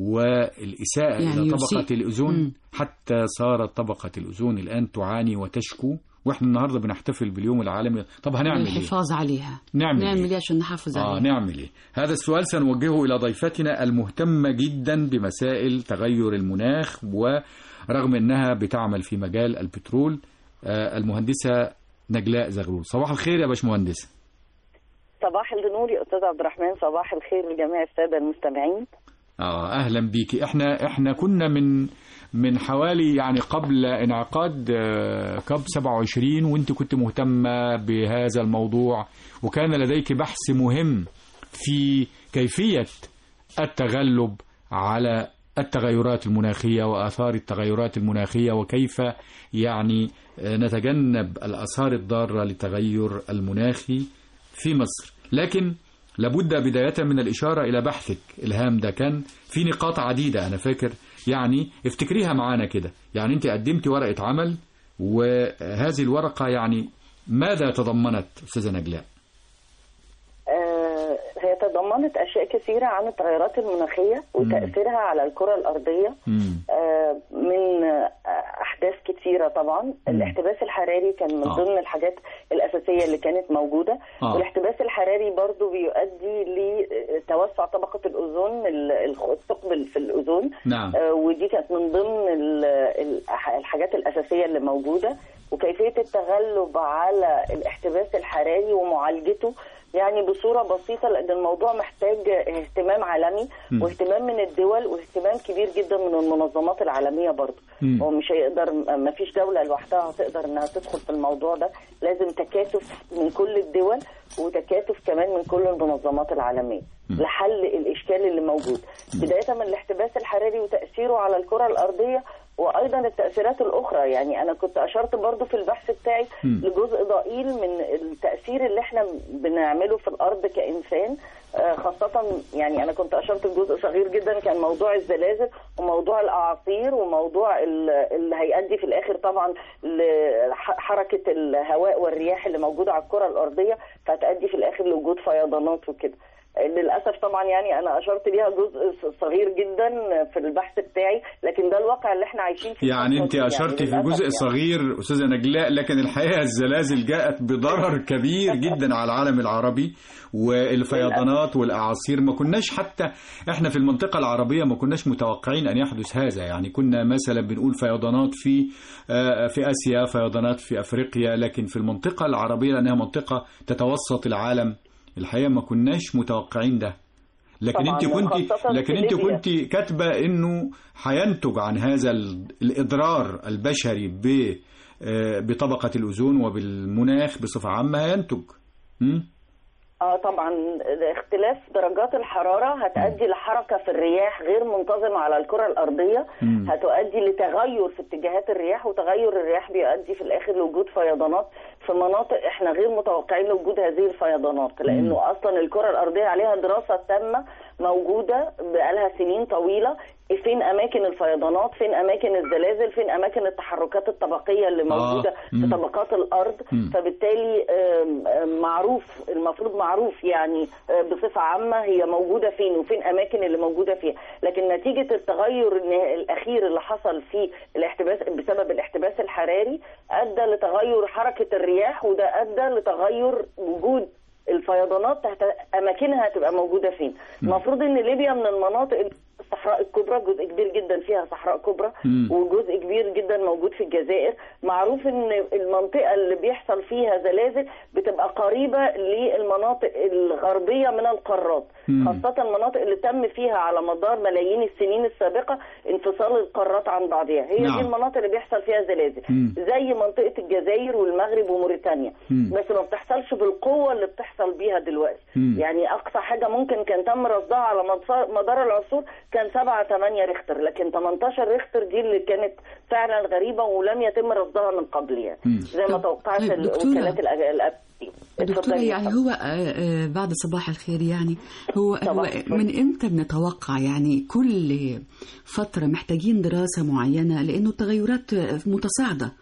والإساءة يعني إلى يسيء. طبقة الأوزون مم. حتى صارت طبقة الأوزون الآن تعاني وتشكو واحنا النهارده بنحتفل باليوم العالمي طب هنعمل ايه الحفاظ عليها نعمل نعمل إيه؟ ايه عشان نحافظ اه عليها نعمل ايه هذا السؤال سنوجهه الى ضيفتنا المهتمه جدا بمسائل تغير المناخ ورغم انها بتعمل في مجال البترول آه المهندسه نجلاء زغلول صباح الخير يا باشمهندسه صباح النور يا استاذ عبد الرحمن صباح الخير لجميع الساده المستمعين اه اهلا بيكي احنا احنا كنا من من حوالي يعني قبل انعقاد آه، كاب 27 وانت كنت مهتمه بهذا الموضوع وكان لديك بحث مهم في كيفيه التغلب على التغيرات المناخيه واثار التغيرات المناخيه وكيف يعني آه، نتجنب الاثار الضاره للتغير المناخي في مصر لكن لابد بداية من الإشارة إلى بحثك الهام ده كان في نقاط عديدة أنا فاكر يعني افتكريها معانا كده يعني أنت قدمتي ورقة عمل وهذه الورقة يعني ماذا تضمنت أستاذة نجلاء آه هي تضمنت اشياء كثيره عن التغيرات المناخيه وتاثيرها على الكره الارضيه مم. آه، من آه، احداث كثيره طبعا الاحتباس الحراري كان من آه. ضمن الحاجات الاساسيه اللي كانت موجوده آه. والاحتباس الحراري برضو بيؤدي لتوسع طبقه الاوزون ال- الخ- الثقب في الاوزون نعم. آه، ودي كانت من ضمن ال- ال- الحاجات الاساسيه اللي موجوده وكيفيه التغلب على الاحتباس الحراري ومعالجته يعني بصوره بسيطه لان الموضوع محتاج اهتمام عالمي مم. واهتمام من الدول واهتمام كبير جدا من المنظمات العالميه برضه مم. هو مش هيقدر ما فيش دوله لوحدها هتقدر انها تدخل في الموضوع ده لازم تكاتف من كل الدول وتكاتف كمان من كل المنظمات العالميه لحل الاشكال اللي موجود بدايه من الاحتباس الحراري وتاثيره على الكره الارضيه وايضا التاثيرات الاخرى يعني انا كنت اشرت برضو في البحث بتاعي مم. لجزء ضئيل من التاثير اللي احنا بنعمله في الارض كانسان آه، خاصة يعني أنا كنت أشرت لجزء صغير جدا كان موضوع الزلازل وموضوع الأعاصير وموضوع ال- اللي هيؤدي في الآخر طبعا لحركة الهواء والرياح اللي موجودة على الكرة الأرضية فهتؤدي في الآخر لوجود فيضانات وكده للاسف طبعا يعني انا اشرت ليها جزء صغير جدا في البحث بتاعي لكن ده الواقع اللي احنا عايشين فيه يعني انت يعني اشرتي في للأسف جزء يعني. صغير استاذه نجلاء لكن الحقيقه الزلازل جاءت بضرر كبير جدا على العالم العربي والفيضانات والاعاصير ما كناش حتى احنا في المنطقه العربيه ما كناش متوقعين ان يحدث هذا يعني كنا مثلا بنقول فيضانات في آه، في اسيا فيضانات في افريقيا لكن في المنطقه العربيه لانها منطقه تتوسط العالم الحقيقه ما كناش متوقعين ده لكن طبعاً، انت كنت وخاصة لكن في انت ليبيا. كنت كاتبه انه هينتج عن هذا ال- الاضرار البشري ب آه، بطبقه الاوزون وبالمناخ بصفه عامه هينتج م? اه طبعا اختلاف درجات الحراره هتؤدي لحركه في الرياح غير منتظمه على الكره الارضيه مم. هتؤدي لتغير في اتجاهات الرياح وتغير الرياح بيؤدي في الاخر لوجود فيضانات في مناطق احنا غير متوقعين لوجود هذه الفيضانات لانه اصلا الكره الارضيه عليها دراسه تامه موجوده بقالها سنين طويله فين اماكن الفيضانات فين اماكن الزلازل فين اماكن التحركات الطبقيه اللي موجوده في مم. طبقات الارض مم. فبالتالي آم، آم، معروف المفروض معروف يعني آه، بصفه عامه هي موجوده فين وفين اماكن اللي موجوده فيها لكن نتيجه التغير النها- الاخير اللي حصل في الاحتباس بسبب الاحتباس الحراري ادى لتغير حركه الرياح وده ادى لتغير وجود الفيضانات تحت اماكنها هتبقى موجوده فين المفروض ان ليبيا من المناطق الصحراء الكبرى جزء كبير جدا فيها صحراء كبرى مم. وجزء كبير جدا موجود في الجزائر معروف ان المنطقه اللي بيحصل فيها زلازل بتبقى قريبه للمناطق الغربيه من القارات مم. خاصه المناطق اللي تم فيها على مدار ملايين السنين السابقه انفصال القارات عن بعضها هي نعم. دي المناطق اللي بيحصل فيها زلازل مم. زي منطقه الجزائر والمغرب وموريتانيا مم. بس ما بتحصلش بالقوه اللي بتحصل بيها دلوقتي مم. يعني اقصى حاجه ممكن كان تم رصدها على مدار- مدار العصور كان 7 8 ريختر لكن 18 ريختر دي اللي كانت فعلا غريبه ولم يتم رصدها من قبل يعني مم. زي ما طب- توقعت طيب، ال- دكتورة. وكالات الأج- الأب دكتورة اتفضلي يا يعني فندم. هو آه، آه، بعد صباح الخير يعني هو, هو صباح الخير. من امتى بنتوقع يعني كل فترة محتاجين دراسة معينة لأنه التغيرات متصاعدة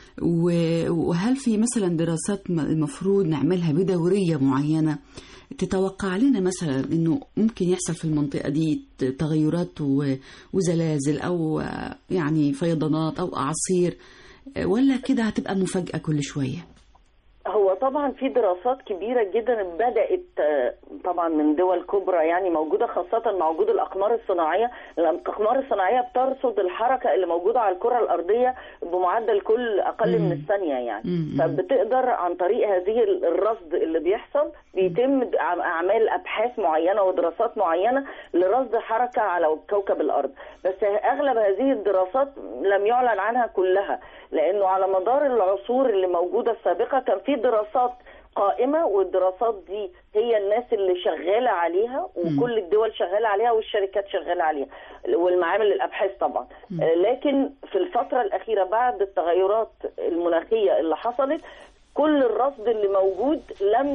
و- وهل في مثلا دراسات م- المفروض نعملها بدورية معينة تتوقع لنا مثلا انه ممكن يحصل في المنطقة دي ت- تغيرات و- وزلازل او آه، يعني فيضانات او اعاصير آه، ولا كده هتبقى مفاجأة كل شوية هو طبعا في دراسات كبيره جدا بدات آه، طبعا من دول كبرى يعني موجوده خاصه مع وجود الاقمار الصناعيه لان الاقمار الصناعيه بترصد الحركه اللي موجوده على الكره الارضيه بمعدل كل اقل من الثانيه يعني مم. فبتقدر عن طريق هذه الرصد اللي بيحصل بيتم د- عم- اعمال ابحاث معينه ودراسات معينه لرصد حركه على كوكب الارض بس اغلب هذه الدراسات لم يعلن عنها كلها لانه على مدار العصور اللي موجوده السابقه كان في دراسات قائمة والدراسات دي هي الناس اللي شغالة عليها وكل الدول شغالة عليها والشركات شغالة عليها والمعامل الأبحاث طبعا آه، لكن في الفترة الأخيرة بعد التغيرات المناخية اللي حصلت كل الرصد اللي موجود لم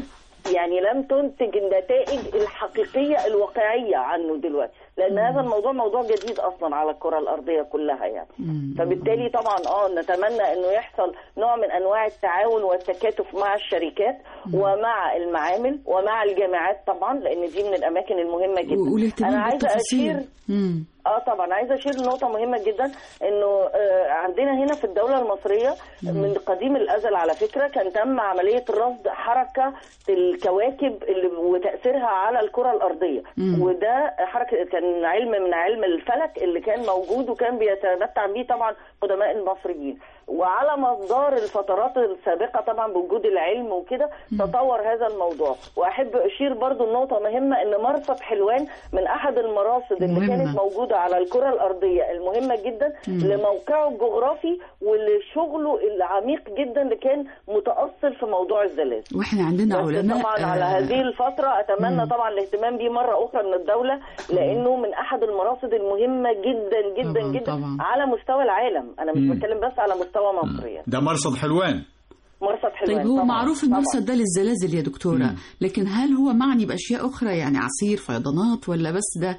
يعني لم تنتج النتائج الحقيقيه الواقعيه عنه دلوقتي لان هذا الموضوع موضوع جديد اصلا على الكره الارضيه كلها يعني فبالتالي طبعا اه نتمنى انه يحصل نوع من انواع التعاون والتكاتف مع الشركات ومع المعامل ومع الجامعات طبعا لان دي من الاماكن المهمه جدا والاهتمام انا عايزه بالتفاصيل اشير مم. اه طبعا عايزه اشير لنقطه مهمه جدا انه آه عندنا هنا في الدوله المصريه من قديم الازل على فكره كان تم عمليه رصد حركه الكواكب اللي وتاثيرها على الكره الارضيه مم. وده حركه كان علم من علم الفلك اللي كان موجود وكان بيتمتع به طبعا قدماء المصريين وعلى مدار الفترات السابقه طبعا بوجود العلم وكده تطور هذا الموضوع واحب اشير برضو لنقطه مهمه ان مرصد حلوان من احد المراصد اللي مهمة. كانت موجوده على الكره الارضيه المهمه جدا مم. لموقعه الجغرافي ولشغله العميق جدا اللي كان متاصل في موضوع الزلازل واحنا عندنا بس علماء طبعا آه، على هذه الفترة أتمنى طبعا الاهتمام بيه مرة أخرى من الدولة لأنه من أحد المراصد المهمة جدا جدا طبعاً، جدا طبعاً. على مستوى العالم أنا مش مم. بتكلم بس على مستوى مصر يعني ده مرصد حلوان مرصد حلوان طيب هو طبعاً. معروف المرصد ده للزلازل يا دكتورة لكن هل هو معني بأشياء أخرى يعني عصير فيضانات ولا بس ده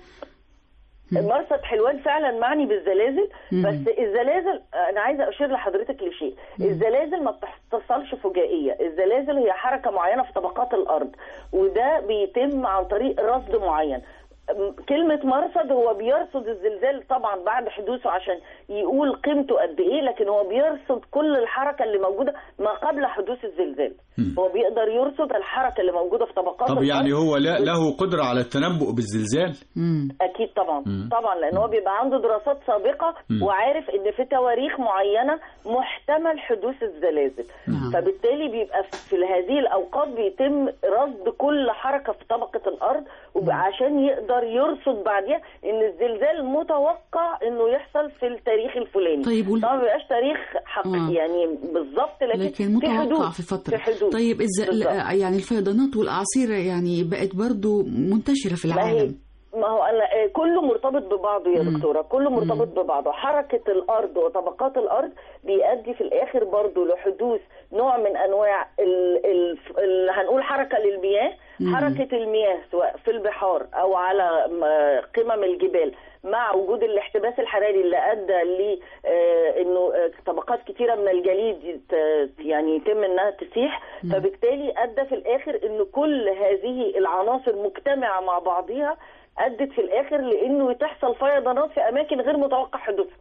مرصد حلوان فعلا معني بالزلازل مم. بس الزلازل انا عايزه اشير لحضرتك لشيء الزلازل ما بتحصلش فجائيه الزلازل هي حركه معينه في طبقات الارض وده بيتم عن طريق رصد معين م- كلمة مرصد هو بيرصد الزلزال طبعا بعد حدوثه عشان يقول قيمته قد ايه لكن هو بيرصد كل الحركة اللي موجودة ما قبل حدوث الزلزال هو بيقدر يرصد الحركة اللي موجودة في طبقات طب الأرض يعني هو لا له قدرة على التنبؤ بالزلزال اكيد طبعا مم. طبعا لان هو بيبقى عنده دراسات سابقه مم. وعارف ان في تواريخ معينه محتمل حدوث الزلازل فبالتالي بيبقى في هذه الاوقات بيتم رصد كل حركه في طبقه الارض وب- عشان يقدر يرصد بعديها ان الزلزال متوقع انه يحصل في التاريخ الفلاني طيب وال- طبعا ما بيبقاش تاريخ حق آه. يعني بالظبط لكن, لكن في متوقع حدود في فترة في حدود طيب إز... بالظبط. يعني الفيضانات والأعاصير يعني بقت برضو منتشرة في ما هي العالم ما هو أنا آه، كله مرتبط ببعضه يا دكتوره كله مرتبط ببعضه حركه الارض وطبقات الارض بيؤدي في الاخر برضه لحدوث نوع من انواع ال ال ال هنقول حركه للمياه مم. حركه المياه سواء في البحار او على م- قمم الجبال مع وجود الاحتباس الحراري اللي ادى ل آه، انه آه، طبقات كتيره من الجليد يت- يعني يتم انها تسيح فبالتالي ادى في الاخر ان كل هذه العناصر مجتمعه مع بعضها ادت في الاخر لانه تحصل فيضانات في اماكن غير متوقع حدوثها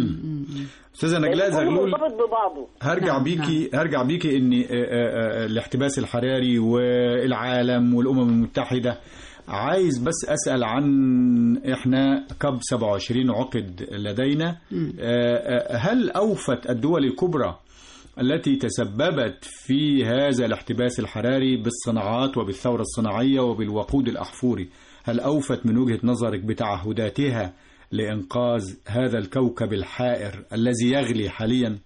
أستاذة نجلاء لأن كله زغلول مرتبط ببعضه هرجع بيكي هرجع بيكي ان آه، آه، آه، الاحتباس الحراري والعالم والامم المتحده عايز بس اسال عن احنا كاب 27 عقد لدينا آه، آه، هل اوفت الدول الكبرى التي تسببت في هذا الاحتباس الحراري بالصناعات وبالثوره الصناعيه وبالوقود الاحفوري هل اوفت من وجهه نظرك بتعهداتها لانقاذ هذا الكوكب الحائر الذي يغلي حاليا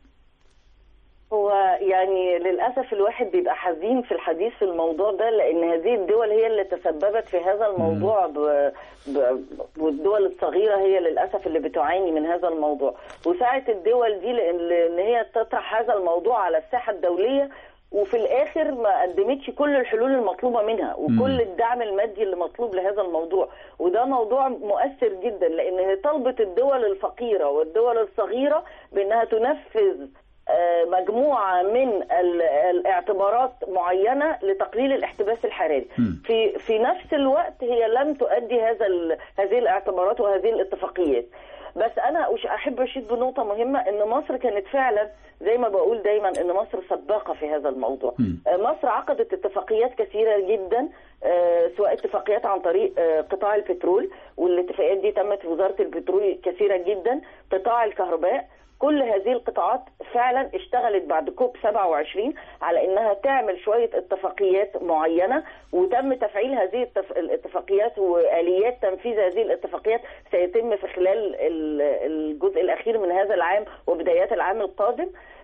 هو يعني للاسف الواحد بيبقى حزين في الحديث في الموضوع ده لان هذه الدول هي اللي تسببت في هذا الموضوع ب... ب... والدول الصغيره هي للاسف اللي بتعاني من هذا الموضوع وساعه الدول دي لان لأن هي تطرح هذا الموضوع على الساحه الدوليه وفي الاخر ما قدمتش كل الحلول المطلوبه منها وكل مم. الدعم المادي اللي مطلوب لهذا الموضوع وده موضوع مؤثر جدا لان هي طلبت الدول الفقيره والدول الصغيره بانها تنفذ آه، مجموعه من ال- الاعتبارات معينه لتقليل الاحتباس الحراري في في نفس الوقت هي لم تؤدي هذا ال- هذه الاعتبارات وهذه الاتفاقيات بس انا أش- احب اشيد بنقطه مهمه ان مصر كانت فعلا زي ما بقول دايما ان مصر سباقه في هذا الموضوع آه، مصر عقدت اتفاقيات كثيره جدا آه، سواء اتفاقيات عن طريق آه، قطاع البترول والاتفاقيات دي تمت في وزاره البترول كثيره جدا قطاع الكهرباء كل هذه القطاعات فعلا اشتغلت بعد كوب 27 على انها تعمل شويه اتفاقيات معينه وتم تفعيل هذه التف... الاتفاقيات واليات تنفيذ هذه الاتفاقيات سيتم في خلال ال- الجزء الاخير من هذا العام وبدايات العام القادم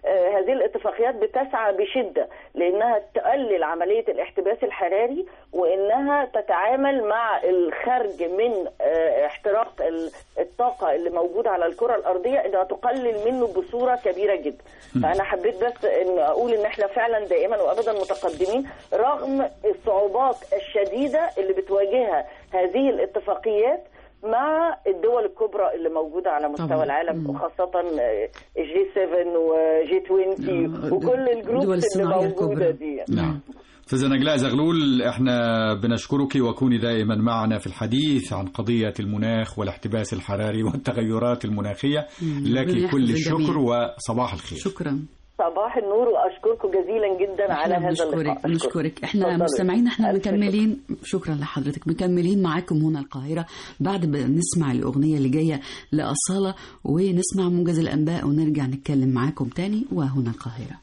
آه، هذه الاتفاقيات بتسعى بشده لانها تقلل عمليه الاحتباس الحراري وانها تتعامل مع الخرج من آه، احتراق ال- الطاقه اللي موجوده على الكره الارضيه انها تقلل منه بصوره كبيره جدا فانا حبيت بس ان اقول ان احنا فعلا دائما وابدا متقدمين رغم الصعوبات الشديده اللي بتواجهها هذه الاتفاقيات مع الدول الكبرى اللي موجوده على مستوى طبعاً. العالم مم. وخاصه جي 7 وجي 20 آه، وكل الجروبس الدول اللي الصناعية موجوده الكبرى. دي نعم أستاذة نجلاء زغلول احنا بنشكرك وكوني دائما معنا في الحديث عن قضية المناخ والاحتباس الحراري والتغيرات المناخية ربنا لك يحفظ كل الجميع. الشكر وصباح الخير شكرا صباح النور واشكركم جزيلا جدا على احنا هذا اللقاء بنشكرك بنشكرك احنا اتفضلي. مستمعين احنا ألف مكملين شكرا لحضرتك مكملين معاكم هنا القاهرة بعد ما نسمع الأغنية اللي جاية لأصالة ونسمع موجز الأنباء ونرجع نتكلم معاكم تاني وهنا القاهرة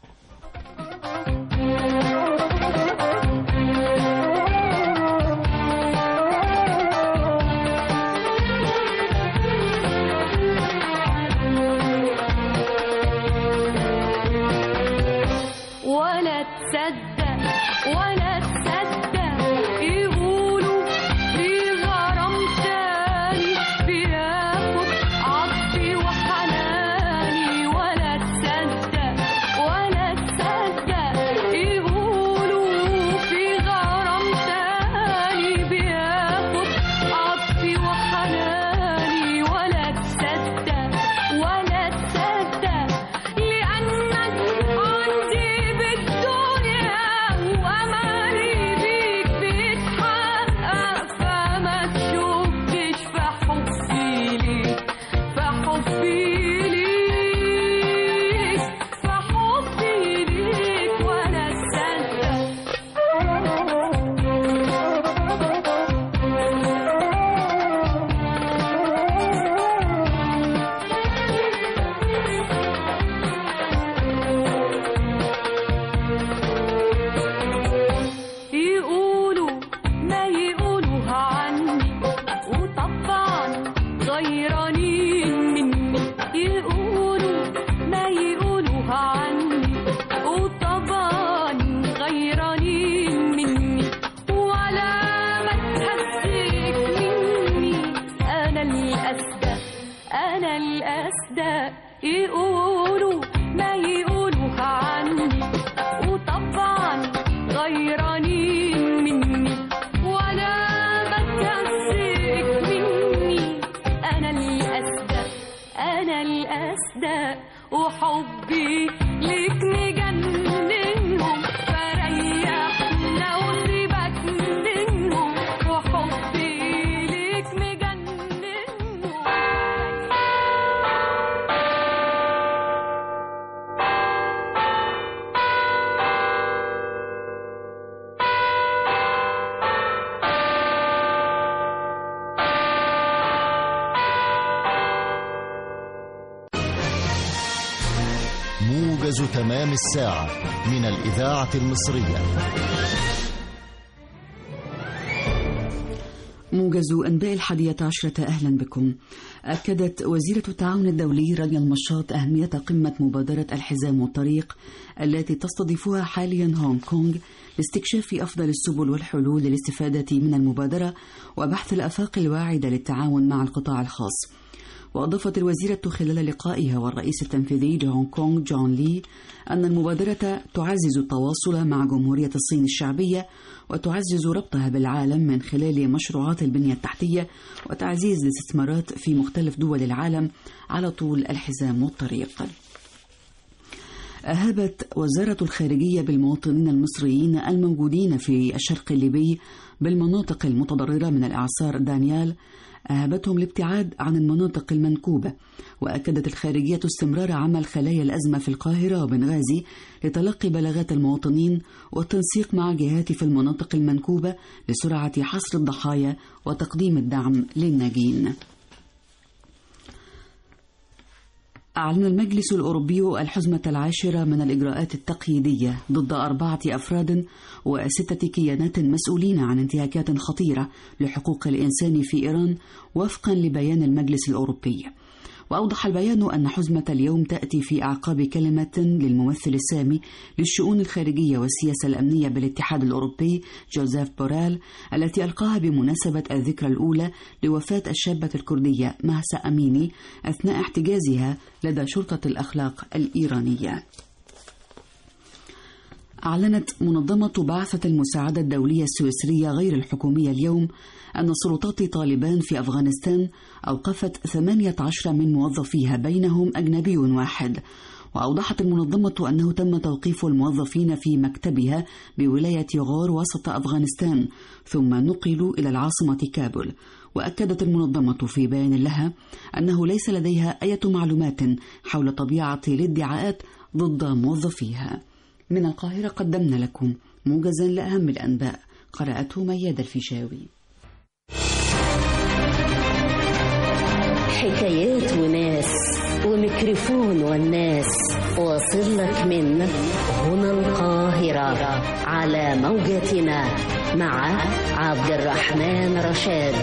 ولا تصدق ولا تصدق يقولوا في غرام تاني بياخد عطفي وحناني ولا تصدق ولا تصدق يقولوا في غرام تاني بياخد عطفي وحناني ولا تصدق ولا تصدق لأنك عندي بالدنيا وأمالي بيك بيتحقق فما تشكش في حبي ليك في حبي ليك في حبي ليك ولا يقولوا ما يقولوها عني وطبعا غيرانين مني يقولوا ما يقولوها عني وطبعا غيرانين مني ولا ما تهزيك مني انا الاسدى انا الاسدى يقولوا ما يقولوها عني وطبعا غيرانين مني ولا ما تهزيك مني انا الاسدى انا الاسدى وحبي ليك مجننهم فريحنا وسيبك منهم وحبي ليك مجننهم موجز تمام الساعة من الإذاعة المصرية موجز أنباء الحادية عشرة أهلا بكم أكدت وزيرة التعاون الدولي رانيا المشاط أهمية قمة مبادرة الحزام والطريق التي تستضيفها حاليا هونغ كونغ لاستكشاف أفضل السبل والحلول للاستفادة من المبادرة وبحث الآفاق الواعدة للتعاون مع القطاع الخاص وأضافت الوزيرة خلال لقائها والرئيس التنفيذي لهونغ كونغ جون لي أن المبادرة تعزز التواصل مع جمهورية الصين الشعبية وتعزز ربطها بالعالم من خلال مشروعات البنية التحتية وتعزيز الاستثمارات في مختلف دول العالم على طول الحزام والطريق. أهابت وزارة الخارجية بالمواطنين المصريين الموجودين في الشرق الليبي بالمناطق المتضررة من الإعصار دانيال أهابتهم الابتعاد عن المناطق المنكوبة وأكدت الخارجية استمرار عمل خلايا الأزمة في القاهرة وبنغازي لتلقي بلاغات المواطنين والتنسيق مع جهات في المناطق المنكوبة لسرعة حصر الضحايا وتقديم الدعم للناجين. أعلن المجلس الأوروبي الحزمة العاشرة من الإجراءات التقييدية ضد أربعة أفراد وستة كيانات مسؤولين عن انتهاكات خطيرة لحقوق الإنسان في إيران وفقا لبيان المجلس الأوروبي. وأوضح البيان أن حزمة اليوم تأتي في أعقاب كلمة للممثل السامي للشؤون الخارجية والسياسة الأمنية بالاتحاد الأوروبي جوزيف بورال التي ألقاها بمناسبة الذكرى الأولى لوفاة الشابة الكردية مهسا أميني أثناء احتجازها لدى شرطة الأخلاق الإيرانية. أعلنت منظمة بعثة المساعدة الدولية السويسرية غير الحكومية اليوم أن سلطات طالبان في أفغانستان أوقفت 18 من موظفيها بينهم أجنبي واحد وأوضحت المنظمة أنه تم توقيف الموظفين في مكتبها بولاية غار وسط أفغانستان ثم نقلوا إلى العاصمة كابول وأكدت المنظمة في بيان لها أنه ليس لديها أي معلومات حول طبيعة الادعاءات ضد موظفيها من القاهرة قدمنا لكم موجزا لأهم الأنباء قرأته مياد الفيشاوي حكايات وناس وميكروفون والناس واصل لك من هنا القاهرة على موجتنا مع عبد الرحمن رشاد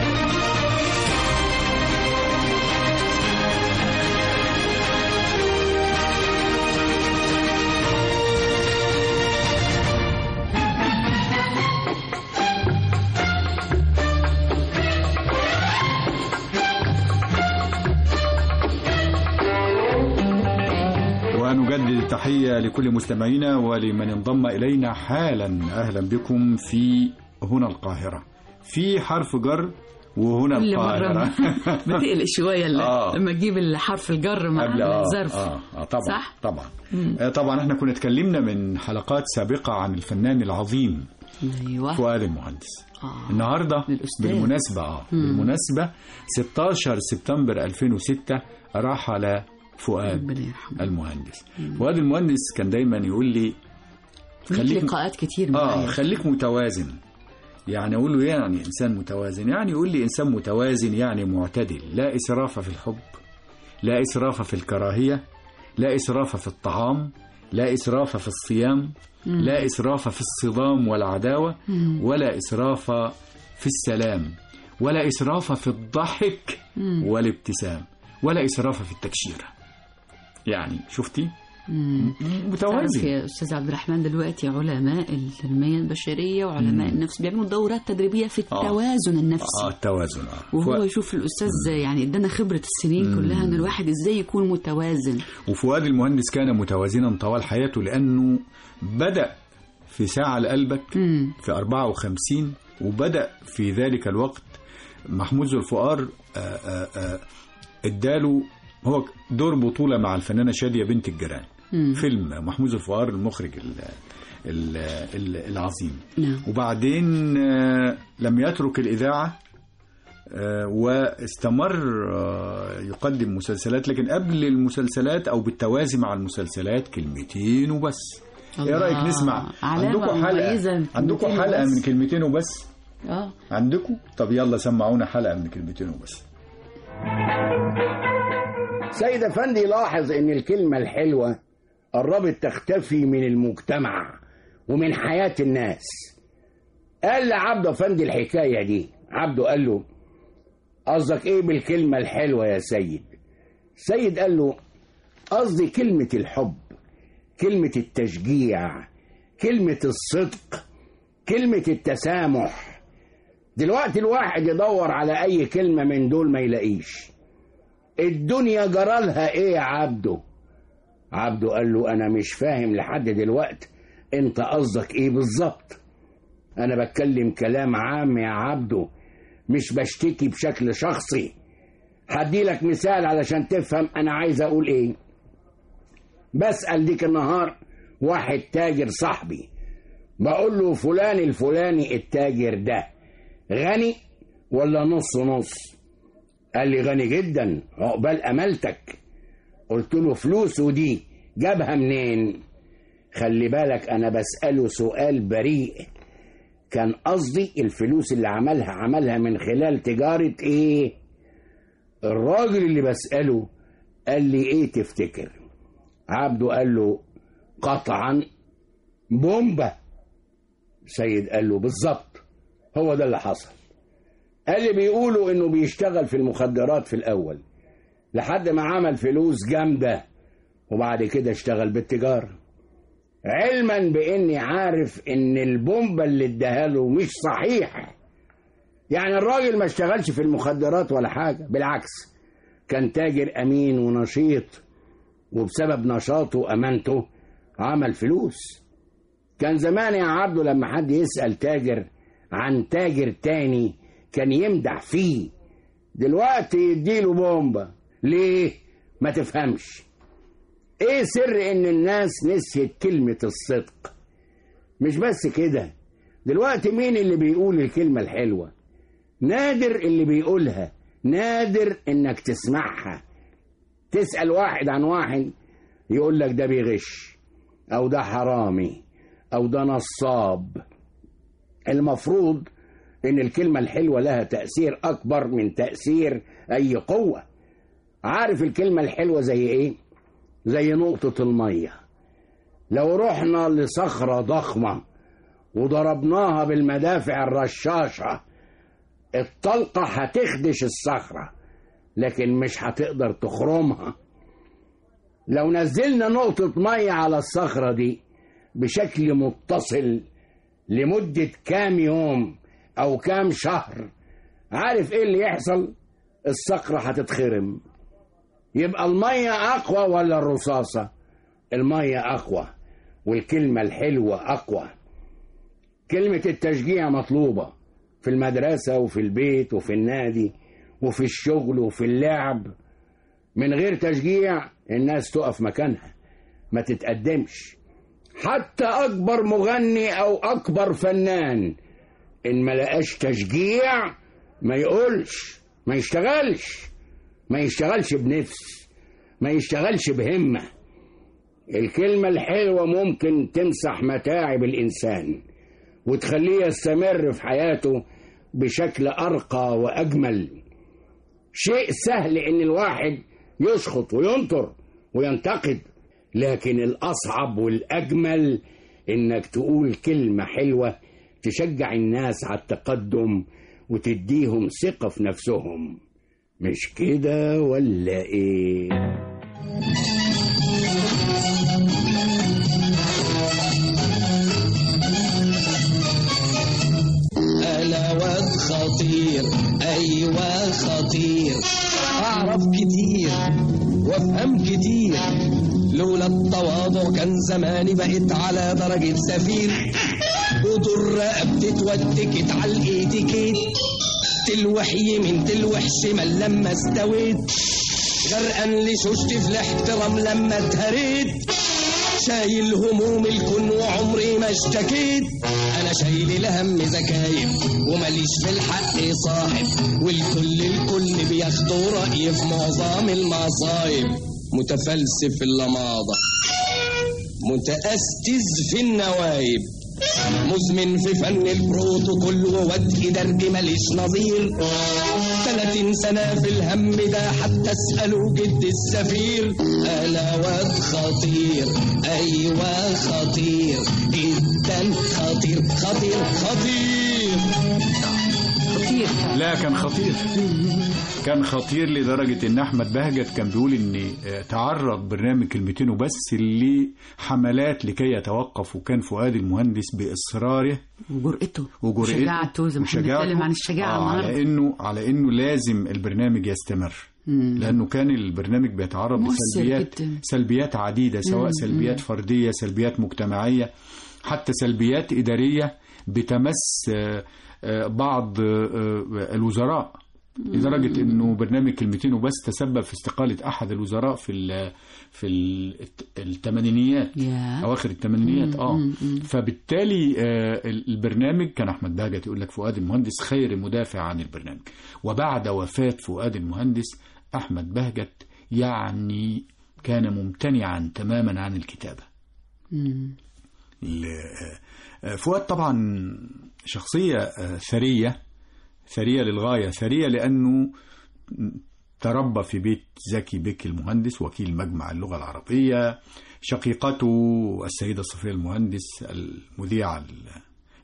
ونجدد التحية لكل مستمعينا ولمن انضم إلينا حالا أهلا بكم في هنا القاهرة في حرف جر وهنا كل مرة القاهرة بتقلق شوية ل- آه. لما تجيب الحرف الجر مع قبل آه الظرف آه آه طبعا صح؟ طبعا مم. آه طبعا احنا كنا اتكلمنا من حلقات سابقة عن الفنان العظيم أيوة فؤاد المهندس آه. النهارده للأستاذ. بالمناسبة اه مم. بالمناسبة 16 سبتمبر 2006 رحل فؤاد ربنا يرحمه المهندس فؤاد المهندس كان دايما يقول لي ليك لقاءات كتير اه معايا خليك متوازن يعني اقول له يعني انسان متوازن يعني يقول لي انسان متوازن يعني معتدل لا اسراف في الحب لا اسراف في الكراهيه لا اسراف في الطعام لا اسراف في الصيام مم. لا اسراف في الصدام والعداوه مم. ولا اسراف في السلام ولا اسراف في الضحك مم. والابتسام ولا اسراف في التكشيره يعني شفتي مم. متوازن. تعرف يا استاذ عبد الرحمن دلوقتي علماء التنميه البشريه وعلماء مم. النفس بيعملوا دورات تدريبيه في آه. التوازن النفسي اه التوازن اه وهو فؤاد- يشوف الاستاذ يعني ادانا خبره السنين مم. كلها ان الواحد ازاي يكون متوازن وفؤاد المهندس كان متوازنا طوال حياته لأنه بدأ في ساعة لقلبك في 54 وبدأ في ذلك الوقت محمود ذو الفقار آه، آه، آه، اداله هو دور بطولة مع الفنانة شادية بنت الجيران مم. فيلم محمود ذو الفقار المخرج ال- ال- ال- العظيم نعم وبعدين آه، لم يترك الإذاعة آه، واستمر آه، يقدم مسلسلات لكن قبل المسلسلات أو بالتوازي مع المسلسلات كلمتين وبس ايه الله. رايك نسمع علامة عندكم مميزة حلقه من عندكم كلمتين حلقه وبس. من كلمتين وبس اه عندكم طب يلا سمعونا حلقه من كلمتين وبس سيد افندي لاحظ ان الكلمة الحلوة قربت تختفي من المجتمع ومن حياة الناس قال لعبده افندي الحكاية دي عبده قال له قصدك ايه بالكلمة الحلوة يا سيد سيد قال له قصدي كلمة الحب كلمة التشجيع كلمة الصدق كلمة التسامح دلوقتي الواحد يدور على اي كلمة من دول ما يلاقيش الدنيا جرالها ايه يا عبده عبده قال له انا مش فاهم لحد دلوقت انت قصدك ايه بالظبط انا بتكلم كلام عام يا عبده مش بشتكي بشكل شخصي هدي لك مثال علشان تفهم انا عايز اقول ايه بسأل ديك النهار واحد تاجر صاحبي بقول له فلان الفلاني التاجر ده غني ولا نص نص قال لي غني جدا عقبال امالتك قلت له فلوسه دي جابها منين خلي بالك انا بسأله سؤال بريء كان قصدي الفلوس اللي عملها عملها من خلال تجارة ايه الراجل اللي بسأله قال لي ايه تفتكر عبده قال له قطعا بومبا سيد قال له بالظبط هو ده اللي حصل قال لي بيقولوا انه بيشتغل في المخدرات في الاول لحد ما عمل فلوس جامدة وبعد كده اشتغل بالتجارة علما باني عارف ان البومبة اللي اداها له مش صحيحة يعني الراجل ما اشتغلش في المخدرات ولا حاجة بالعكس كان تاجر امين ونشيط وبسبب نشاطه وامانته عمل فلوس كان زمان يا عبده لما حد يسأل تاجر عن تاجر تاني كان يمدح فيه دلوقتي يديله بومبة ليه ما تفهمش ايه سر ان الناس نسيت كلمة الصدق مش بس كده دلوقتي مين اللي بيقول الكلمة الحلوة نادر اللي بيقولها نادر انك تسمعها تسأل واحد عن واحد يقول لك ده بيغش او ده حرامي او ده نصاب المفروض ان الكلمة الحلوة لها تأثير اكبر من تأثير اي قوة عارف الكلمة الحلوة زي ايه زي نقطة المية لو رحنا لصخرة ضخمة وضربناها بالمدافع الرشاشة الطلقة هتخدش الصخرة لكن مش هتقدر تخرمها لو نزلنا نقطة مية على الصخرة دي بشكل متصل لمدة كام يوم أو كام شهر عارف إيه اللي يحصل؟ الصخرة هتتخرم يبقى المية أقوى ولا الرصاصة؟ المية أقوى والكلمة الحلوة أقوى كلمة التشجيع مطلوبة في المدرسة وفي البيت وفي النادي وفي الشغل وفي اللعب من غير تشجيع الناس تقف مكانها ما تتقدمش حتى أكبر مغني أو أكبر فنان إن ما لقاش تشجيع ما يقولش ما يشتغلش ما يشتغلش بنفس ما يشتغلش بهمة الكلمة الحلوة ممكن تمسح متاعب الإنسان وتخليه يستمر في حياته بشكل أرقى وأجمل شيء سهل إن الواحد يسخط وينطر وينتقد لكن الأصعب والأجمل إنك تقول كلمة حلوة تشجع الناس على التقدم وتديهم ثقة في نفسهم مش كده ولا إيه؟ انا واد خطير ايوه خطير اعرف كتير وافهم كتير لولا التواضع كان زماني بقيت على درجة سفير ودر رقبتي اتوتكت على الاتيكيت تلوح يمين تلوح شمال لما استويت غرقان لشوشتي في الاحترام لما اتهريت شايل هموم الكون وعمري ما اشتكيت انا شايل الهم زكايب وماليش في الحق صاحب والكل الكل بياخدوا رأيي في معظم المصايب متفلسف اللماضة متأستز في النوايب مزمن في فن البروتوكول وودء درب ماليش نظير 30 سنة في الهم ده حتى اسألوا جد السفير أنا واد خطير أيوة خطير جدا خطير خطير خطير لا كان خطير كان خطير لدرجة ان احمد بهجت كان بيقول ان آه، تعرض برنامج كلمتين وبس لحملات لكي يتوقف وكان فؤاد المهندس باصراره وجرأته وجرأته وشجاعته زي ما احنا وشجاعته. بنتكلم عن الشجاعة آه النهارده على انه على انه لازم البرنامج يستمر مم. لانه كان البرنامج بيتعرض مؤثر لسلبيات جداً. سلبيات عديده سواء مم. سلبيات فرديه سلبيات مجتمعيه حتى سلبيات اداريه بتمس آه، آه، بعض آه، آه، الوزراء لدرجه انه برنامج كلمتين وبس تسبب في استقاله احد الوزراء في ال في ال- الثمانينيات يا. اواخر الثمانينيات مم، اه مم، مم. فبالتالي آه، البرنامج كان احمد بهجت يقول لك فؤاد المهندس خير مدافع عن البرنامج وبعد وفاه فؤاد المهندس احمد بهجت يعني كان ممتنعا تماما عن الكتابه مم. ال- آه، فؤاد طبعا شخصيه آه، ثريه ثريه للغايه ثريه لانه تربى في بيت زكي بك المهندس وكيل مجمع اللغة العربية شقيقته السيدة صفية المهندس المذيعة ال-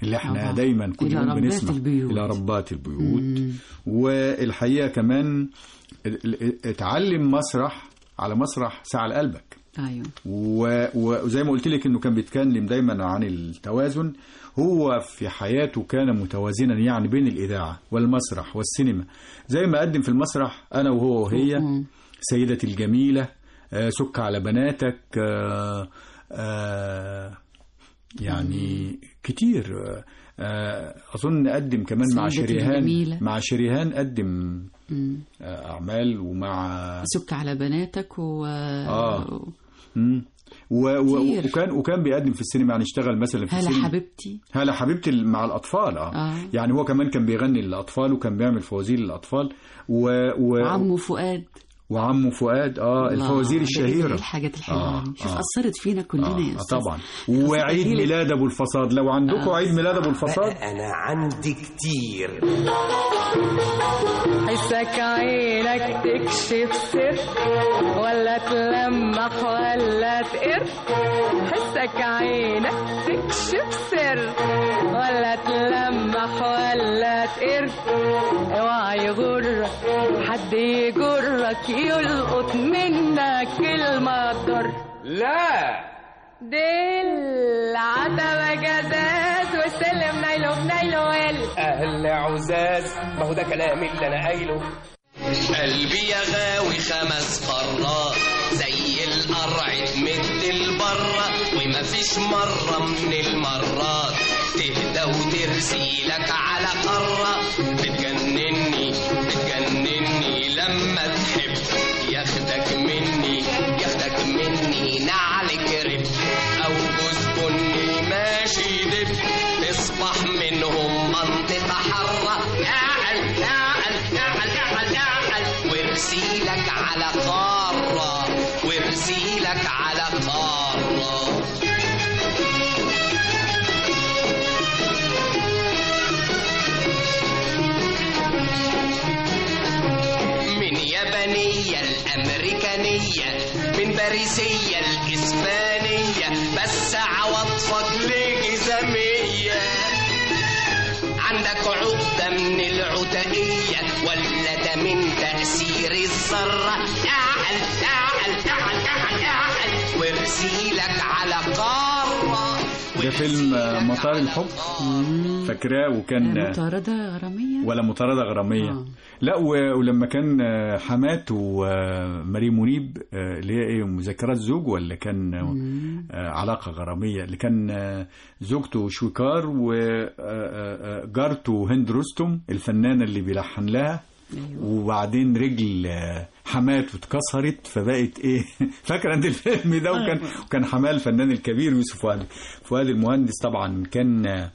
اللي احنا طبعا. دايما كل إلى يوم ربات بنسمع البيوت. الى ربات البيوت والحقيقه كمان ال- ال- اتعلم مسرح على مسرح ساعة لقلبك ايوه و- وزي ما قلت لك انه كان بيتكلم دايما عن التوازن هو في حياته كان متوازنا يعني بين الاذاعه والمسرح والسينما زي ما قدم في المسرح انا وهو وهي سيدتي الجميله آه، سك على بناتك آه، آه، يعني كتير آه، اظن قدم كمان مع سيدتي شريهان الجميلة. مع شريهان قدم مم. آه، اعمال ومع سك على بناتك و اه مم. و... و... كتير. وكان وكان بيقدم في السينما يعني اشتغل مثلا في هلا السينما حبيبتي هلا حبيبتي مع الاطفال اه, آه. يعني هو كمان كان بيغني للاطفال وكان بيعمل فوازير للاطفال و... و... عمو فؤاد وعمه فؤاد اه الله، الفوازير ده إيه الشهيره الحاجات الحلوه آه، آه. شوف آه. اثرت فينا كلنا آه. يا آه استاذ طبعا وعيد أكيد. ميلاد ابو الفصاد لو عندكم آه. عيد ميلاد ابو الفصاد أنا عندي كتير حسك عينك تكشف سر ولا تلمح ولا تقر حسك عينك تكشف سر ولا تلمح ولا تقر اوعى يغرك حد يجرك يلقط منك المطر لا دل عتبة جزاز وسلم نايلو بنايلو ويل أهل عزاز ما هو ده كلامي اللي أنا قايله قلبي يا غاوي خمس قارات زي القرع تمد البرة ومفيش مرة من المرات تهدى وترسي لك على قارة بتجنني بتجنني لما تحب ياخدك مني ياخدك مني نعل كرب أو جوز بني ماشي دب تصبح منهم منطقة حرة نعل نعل نعل نعل نعل وارسي لك على قارة وارسي لك على قارة من يابانية الأمريكانية من باريسية الإسبانية بس عواطفك لجزامية عندك عقدة من العتائية ولا ده من تأثير الذرة تعال تعال تعال تعال تعال وارسيلك على قارة ده فيلم آه، مطار الحب فاكراه وكان مطاردة غرامية ولا مطاردة غرامية آه. لا و- ولما كان آه، حماته وماري منيب آه، اللي هي ايه مذكرات زوج ولا كان آه، علاقة غرامية اللي كان آه، زوجته شويكار وجارته هند رستم الفنانة اللي بيلحن لها وبعدين رجل آه، حماته اتكسرت فبقت ايه فاكره انت الفيلم ده وكان وكان حماه الفنان الكبير يوسف فؤاد فؤاد المهندس طبعا كان آه،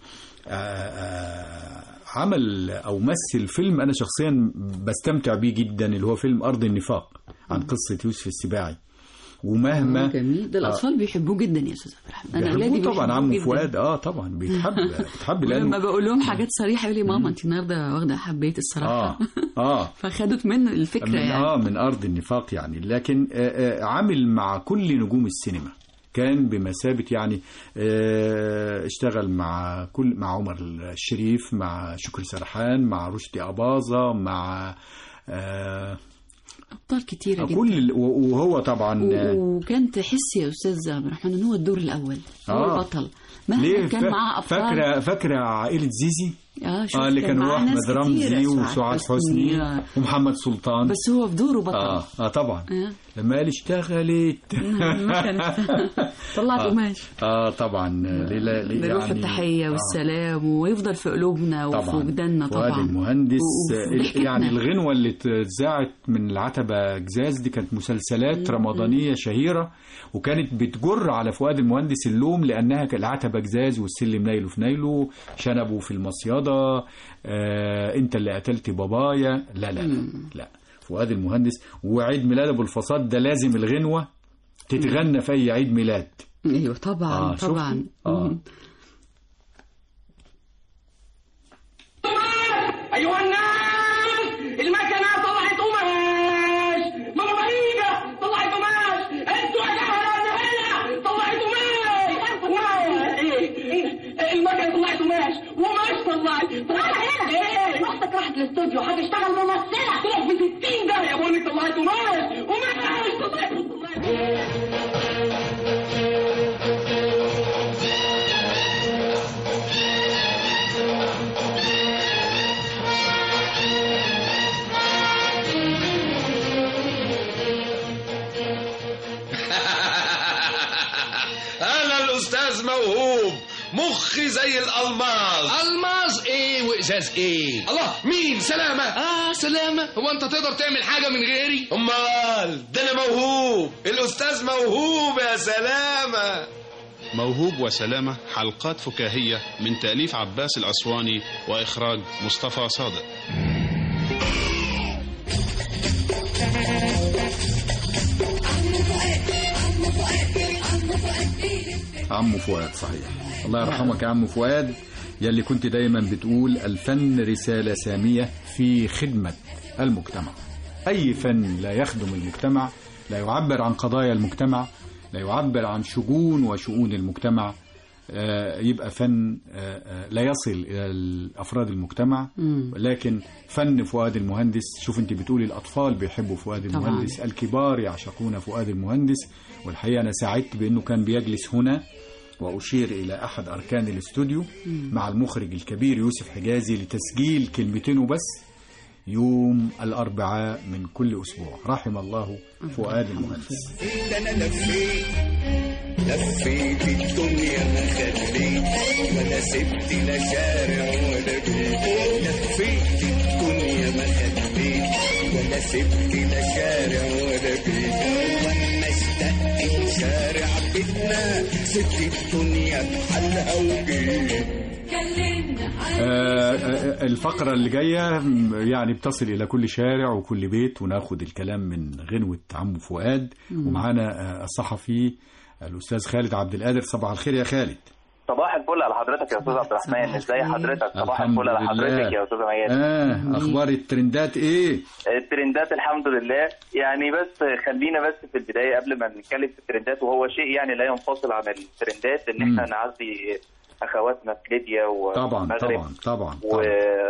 آه، عمل او مثل فيلم انا شخصيا بستمتع بيه جدا اللي هو فيلم ارض النفاق عن قصه يوسف السباعي ومهما آه، جميل ده الاطفال بيحبوه جدا يا استاذ عبد الرحمن انا بيحبوه اولادي طبعا بيحبوه عمو جداً. فؤاد اه طبعا بيتحب بيتحب ولما لانه بقول لهم حاجات صريحه يقول لي ماما انت النهارده واخده حبيت الصراحه اه اه فخدت منه الفكره من يعني اه من ارض النفاق يعني لكن آه آه عامل مع كل نجوم السينما كان بمثابة يعني آه اشتغل مع كل مع عمر الشريف مع شكري سرحان مع رشدي أباظة مع آه ابطال كتيره جدا كل ال- و- وهو طبعا و- آه، وكان تحس يا استاذ عبد الرحمن ان هو الدور الاول هو آه. البطل مهما ليه كان فا- معاه ابطال فاكرة فاكرة عائلة زيزي اه شوف اه اللي كان كان هو معاه ناس احمد رمزي كتيرة، وسعاد حسني آه. ومحمد سلطان بس هو في دوره بطل اه اه طبعا آه. لما قال اشتغلت ما كانت طلعت آه. قماش اه طبعا ليلى ليلى بروح يعني التحية آه. والسلام ويفضل في قلوبنا وفي طبعا وجداننا فؤاد طبعا المهندس و- وفي ضحكتنا. يعني الغنوة اللي اتذاعت من العتبة جزاز دي كانت مسلسلات رمضانية شهيرة وكانت بتجر على فؤاد المهندس اللوم لأنها كانت العتبة جزاز والسلم نايله في نايله شنبه في المصيدة آه انت اللي قتلت بابايا لا لا لا, لا. فؤاد المهندس وعيد ميلاد ابو الفصاد ده لازم الغنوة تتغنى في اي عيد ميلاد ايوه طبعا آه، شفتي؟ طبعا آه. مم. ايها الناس المكنه طلعت قماش ماما بعيده طلعت قماش انتوا يا جهله هنا طلعت قماش قماش ايه إيه؟ المكنه طلعت قماش الاستوديو هتشتغل ممثله تروح في 60 ده يا بقول لك طلعت قماش قماش طلعت انا الاستاذ موهوب مخي زي الالماس الماس ايه وازاز ايه الله مين سلامه اه سلامه هو انت تقدر تعمل حاجه من غيري امال ده انا موهوب الاستاذ موهوب يا سلامه موهوب وسلامة حلقات فكاهية من تأليف عباس الأسواني وإخراج مصطفى صادق عمو فؤاد صحيح الله يرحمك يا عمو فؤاد يلي كنت دايما بتقول الفن رسالة سامية في خدمة المجتمع أي فن لا يخدم المجتمع لا يعبر عن قضايا المجتمع لا يعبر عن شجون وشؤون المجتمع آه، يبقى فن آه، آه، لا يصل إلى أفراد المجتمع لكن فن فؤاد المهندس شوف انت بتقولي الأطفال بيحبوا فؤاد طبعاً. المهندس الكبار يعشقون فؤاد المهندس والحقيقة أنا سعدت بأنه كان بيجلس هنا وأشير إلى أحد أركان الاستوديو مع المخرج الكبير يوسف حجازي لتسجيل كلمتين وبس يوم الأربعاء من كل أسبوع رحم الله فؤاد المهندس ده انا لفيت لفيت الدنيا ما خليت ولا سبت لا شارع ولا بيت لفيت الدنيا ما خليت ولا سبت لا شارع ولا بيت واما اشتقت شارع بيتنا سبت الدنيا بحالها وجيت آه، آه، الفقرة اللي جاية م، يعني بتصل إلى كل شارع وكل بيت وناخد الكلام من غنوة عمو فؤاد مم. ومعانا آه، الصحفي الأستاذ خالد عبد القادر صباح الخير يا خالد صباح الفل على حضرتك يا استاذ عبد الرحمن ازاي حضرتك صباح الحمد الفل على لله. حضرتك يا استاذ ميادة آه أخبار الترندات إيه؟ الترندات الحمد لله يعني بس خلينا بس في البدايه قبل ما نتكلم في الترندات وهو شيء يعني لا ينفصل عن الترندات ان احنا مم. نعزي اخواتنا في ليبيا طبعا والمغرب طبعا طبعا و...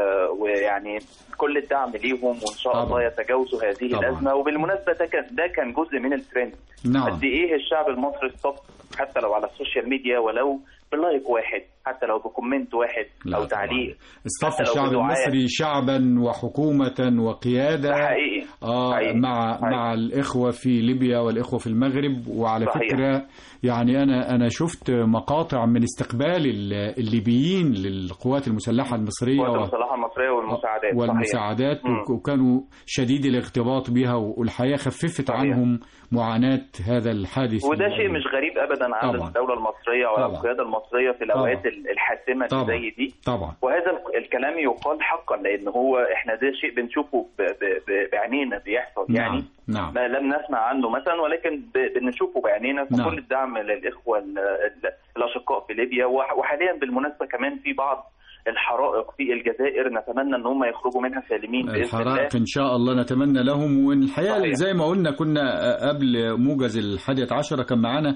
ويعني كل الدعم ليهم وان شاء طبعا. الله يتجاوزوا هذه طبعا. الازمه وبالمناسبه ده كان ده كان جزء من الترند نعم. قد ايه الشعب المصري الصف حتى لو على السوشيال ميديا ولو بلايك واحد حتى لو بكومنت واحد او تعليق اصطف حتى لو الشعب بدعاء. المصري شعبا وحكومة وقيادة ده حقيقي. آه حقيقي. مع حقيقي. مع الإخوة في ليبيا والإخوة في المغرب وعلى صحيح. فكرة يعني أنا أنا شفت مقاطع من استقبال ال- الليبيين للقوات المسلحة المصرية القوات و- المسلحه المصريه والمساعدات صحيح. والمساعدات مم. وك- وكانوا شديد الارتباط بها والحياة خففت عنهم معاناة هذا الحادث وده شيء مش غريب ابدا عن طبعا. الدوله المصريه ولا طبعا. القياده المصريه في الاوقات طبعا. الحاسمه طبعا. اللي زي دي طبعا وهذا ال- الكلام يقال حقا لان هو احنا ده شيء بنشوفه ب- ب- ب- بعينينا بيحصل يعني نعم ما لم نسمع عنه مثلا ولكن ب- بنشوفه بعينينا نعم. فكل الدعم للاخوه ال- ال- الاشقاء في ليبيا وح- وحاليا بالمناسبه كمان في بعض الحرائق في الجزائر نتمنى ان هم يخرجوا منها سالمين باذن الله الحرائق ان شاء الله نتمنى لهم والحقيقه صحيح. زي ما قلنا كنا قبل موجز الحادية عشرة كان معانا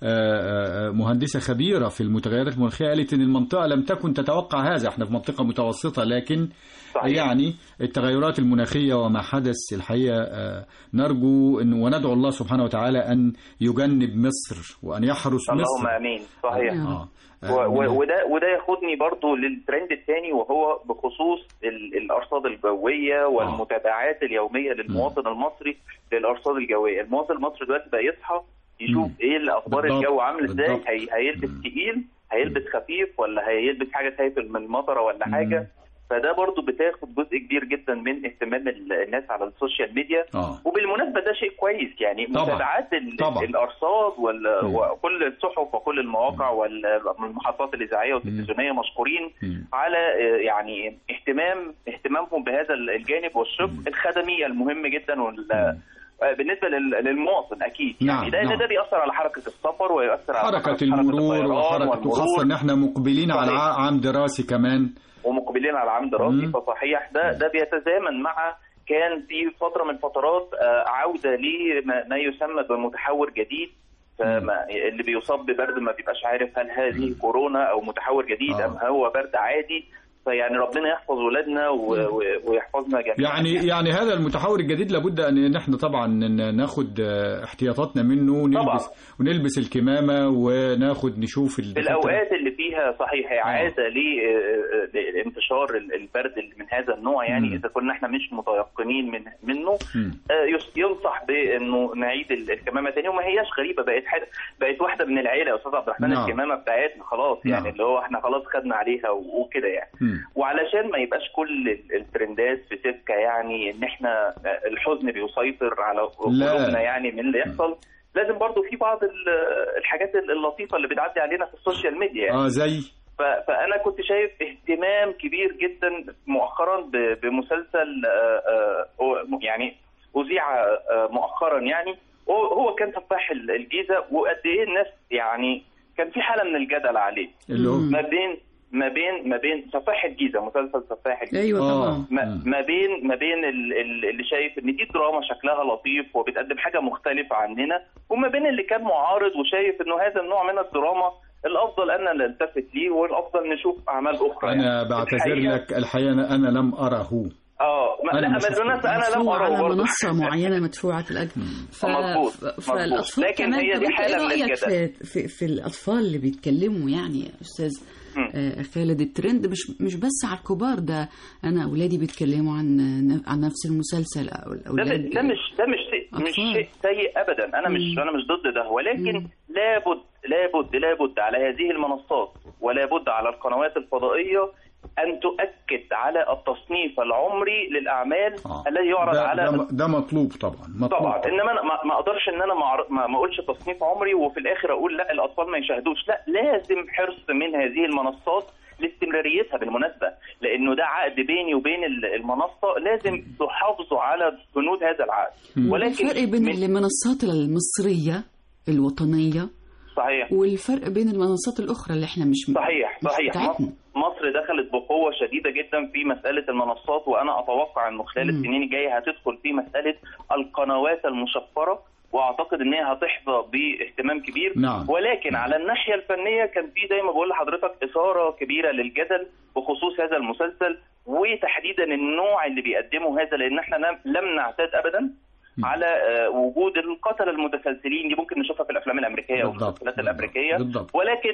آه، آه، مهندسه خبيره في المتغيرات المناخيه قالت ان المنطقه لم تكن تتوقع هذا احنا في منطقه متوسطه لكن صحيح. يعني التغيرات المناخيه وما حدث الحقيقه آه، نرجو إن وندعو الله سبحانه وتعالى ان يجنب مصر وان يحرس اللهم مصر امين صحيح آه. و- و- وده وده ياخدني برضو للترند الثاني وهو بخصوص ال- الارصاد الجويه والمتابعات اليوميه للمواطن المصري للارصاد الجويه، المواطن المصري دلوقتي بقى يصحى يشوف ايه الاخبار بالضبط. الجو عامل ازاي بالضبط. هي هيلبس تقيل هيلبس خفيف ولا هيلبس حاجه خايف من المطره ولا حاجه فده برضو بتاخد جزء كبير جدا من اهتمام ال- الناس على السوشيال ميديا آه. وبالمناسبه ده شيء كويس يعني طبعاً. متابعات ال- طبعاً. الارصاد وال- مم. وكل الصحف وكل المواقع والمحطات الاذاعيه والتلفزيونيه مشكورين على آه، يعني اهتمام اهتمامهم بهذا الجانب والشق الخدمي المهم جدا وال آه، بالنسبه لل- للمواطن اكيد نعم، يعني ده نعم. ده بيأثر على حركه السفر ويؤثر على حركه المرور الطيران وحركه والمرور. وخاصه ان احنا مقبلين على صحيح. ع- عام دراسي كمان ومقبلين على عام دراسي فصحيح ده ده بيتزامن مع كان في فتره من فترات آه، عوده لما ما يسمى بمتحور جديد فما اللي بيصاب ببرد ما بيبقاش عارف هل هذه كورونا او متحور جديد ام هو برد عادي فيعني ربنا يحفظ ولادنا و... و... ويحفظنا جميعا يعني يعني هذا المتحور الجديد لابد ان نحن طبعا ن- ناخد آه، احتياطاتنا منه ونلبس ونلبس الكمامه وناخد نشوف في الاوقات اللي فيها صحيح اعاده ل- لانتشار ال- البرد اللي من هذا النوع يعني مم. اذا كنا احنا مش متيقنين من منه مم. آه، يس- ينصح بانه نعيد ال- الكمامه تاني وما هياش غريبه بقت حاجه بقت واحده من العيله يا استاذ عبد الرحمن نعم. الكمامه بتاعتنا خلاص يعني نعم. اللي هو احنا خلاص خدنا عليها و- وكده يعني مم. وعلشان ما يبقاش كل ال- الترندات في سكه يعني ان احنا آه، الحزن بيسيطر على لا. قلوبنا يعني من اللي يحصل لازم برضو في بعض ال- الحاجات اللطيفه اللي بتعدي علينا في السوشيال ميديا يعني. اه زي ف- فانا كنت شايف اهتمام كبير جدا مؤخرا ب- بمسلسل آه، آه، هو يعني اذيع آه، مؤخرا يعني هو هو كان سفاح ال- الجيزه وقد ايه الناس يعني كان في حاله من الجدل عليه اللي هو ما بين ما بين ما بين سفاح الجيزه مسلسل سفاح الجيزه ايوه طبعا ما, ما بين ما بين ال- ال- اللي شايف ان دي دراما شكلها لطيف وبتقدم حاجه مختلفه عننا وما بين اللي كان معارض وشايف انه هذا النوع من الدراما الافضل ان نلتفت ليه والافضل نشوف اعمال اخرى انا يعني. بعتذر الحقيقة- لك الحقيقه أنا- انا لم اره اه ما أنا لا ما ما شفته. بالمناسبه انا لم مدفوع اراه على برضه منصة معينة مدفوعة الأجر ف... مظبوط، ف- مظبوط. فالأطفال لكن كمان هي طب دي أنت حالة إيه من رأيك في, الجدل. في, في الأطفال اللي بيتكلموا يعني يا أستاذ آه، خالد الترند مش مش بس على الكبار ده أنا أولادي بيتكلموا عن عن نفس المسلسل أو ده, الأولاد ده مش ده مش شيء مش أطفال. شيء سيء ابدا انا مش انا مش ضد ده ولكن لابد لابد لابد على هذه المنصات ولابد على القنوات الفضائيه ان تؤكد على التصنيف العمري للاعمال الذي يعرض ده, على ده, ده مطلوب طبعا مطلوب طبعا انما انا ما- ما اقدرش ان انا ما أعر- ما ما اقولش تصنيف عمري وفي الاخر اقول لا الاطفال ما يشاهدوش لا لازم حرص من هذه المنصات لاستمراريتها بالمناسبه لانه ده عقد بيني وبين ال- المنصه لازم تحافظوا على بنود هذا العقد ولكن الفرق بين من- المنصات المصرية الوطنية صحيح والفرق بين المنصات الأخرى اللي احنا مش صحيح مش صحيح بتاعتنا. مصر- مصر دخلت بقوه شديده جدا في مساله المنصات وانا اتوقع انه خلال السنين الجايه هتدخل في مساله القنوات المشفره واعتقد ان هي هتحظى باهتمام كبير نعم. ولكن على الناحيه الفنيه كان في زي ما بقول لحضرتك اثاره كبيره للجدل بخصوص هذا المسلسل وتحديدا النوع اللي بيقدمه هذا لان احنا لم- لم نعتاد ابدا على آه، وجود القتله المتسلسلين دي ممكن نشوفها في الافلام الامريكيه او بالضبط. المسلسلات الامريكيه بالضبط. ولكن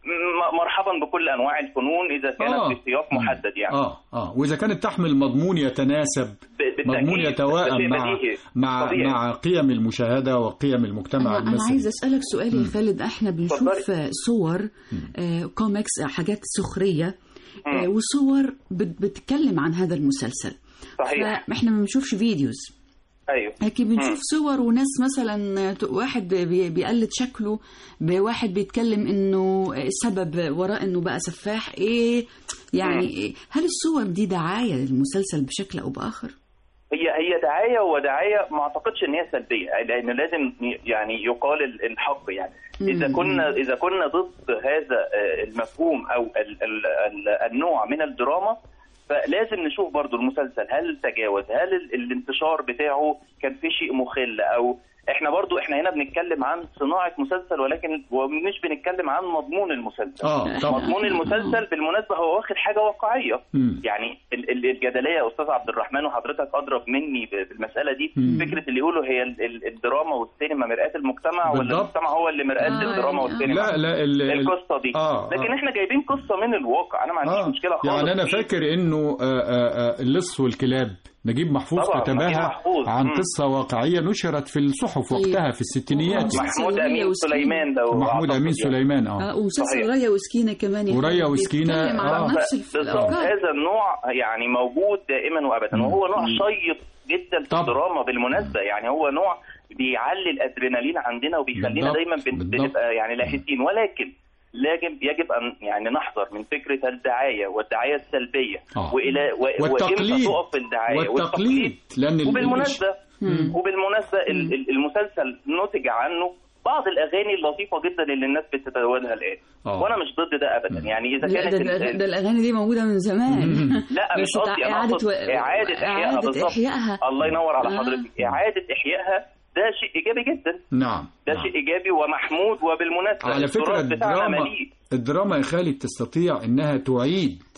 م- مرحبا بكل انواع الفنون اذا كانت آه. في سياق محدد يعني اه اه واذا كانت تحمل مضمون يتناسب بالتأكيد. مضمون ده يتوائم شيء مع بديهي. مع طبيعي. مع قيم المشاهده وقيم المجتمع أنا, أنا المصري عايز أسألك سؤال يا خالد احنا بنشوف اتفضلي. صور آه، كوميكس آه، حاجات سخرية آه، وصور بت- بتتكلم عن هذا المسلسل صحيح. فاحنا ما بنشوفش فيديوز ايوه لكن بنشوف مم. صور وناس مثلا ت- واحد بي- بيقلد شكله بواحد بيتكلم انه السبب وراء انه بقى سفاح ايه يعني مم. إيه؟ هل الصور دي دعاية للمسلسل بشكل او باخر؟ هي هي دعايه ودعايه ما اعتقدش ان هي سلبيه لان لازم ي- يعني يقال ال- الحق يعني اذا مم. كنا اذا كنا ضد هذا آه، المفهوم او ال ال ال النوع من الدراما فلازم نشوف برضو المسلسل هل تجاوز هل ال- الانتشار بتاعه كان في شيء مخل او احنا برضو احنا هنا بنتكلم عن صناعه مسلسل ولكن ومش بنتكلم عن مضمون المسلسل آه، طبعا. مضمون المسلسل بالمناسبه هو واخد حاجه واقعيه مم. يعني ال- ال- الجدليه يا استاذ عبد الرحمن وحضرتك اضرب مني ب- بالمساله دي مم. فكره اللي يقولوا هي ال- ال- الدراما والسينما مرآة المجتمع ولا بالضبط. المجتمع هو اللي مرآة آه، الدراما يعني- والسينما لا لا ال- ال- القصه دي آه، آه. لكن احنا جايبين قصه من الواقع انا ما عنديش آه. مشكله خالص يعني انا فيه. فاكر انه آه، آه، آه، اللص والكلاب نجيب محفوظ طبعاً، نجيب كتبها محفوظ. عن مم. قصة واقعية نشرت في الصحف وقتها في الستينيات يعني. محمود ريا امين وسكينة. سليمان لو محمود أعتقد امين يعني. سليمان اه آه ومسلسل صحيح. ريا وسكينة كمان يا وريا خالد وسكينة، بيتكلم على آه. نفس الف- بالظبط الافكار هذا النوع يعني موجود دائما وابدا وهو نوع شيق جدا في طبعا. الدراما بالمناسبه يعني هو نوع بيعلي الادرينالين عندنا وبيخلينا بالضبط، دايما بن- بالضبط. بنبقى يعني لاهثين ولكن يجب يجب ان يعني نحذر من فكره الدعايه والدعايه السلبيه آه. والى و- والتقليد. وامتى تقف الدعايه والتقليد لان ال- وبالمناسبه مم. وبالمناسبه ال- ال- المسلسل نتج عنه بعض الاغاني اللطيفه جدا اللي الناس بتتداولها الان آه. وانا مش ضد ده ابدا يعني اذا لا كانت ده, ده, ال- ده الاغاني دي موجوده من زمان لا مش بس قصدي انا إعادة اقصد و- اعاده احيائها إعادة بالظبط إحيائها. الله ينور على آه. حضرتك اعاده احيائها ده شيء ايجابي جدا نعم ده نعم. شيء ايجابي ومحمود وبالمناسبه على فكرة التراث بتاعنا الدراما مليء الدراما يا خالد تستطيع انها تعيد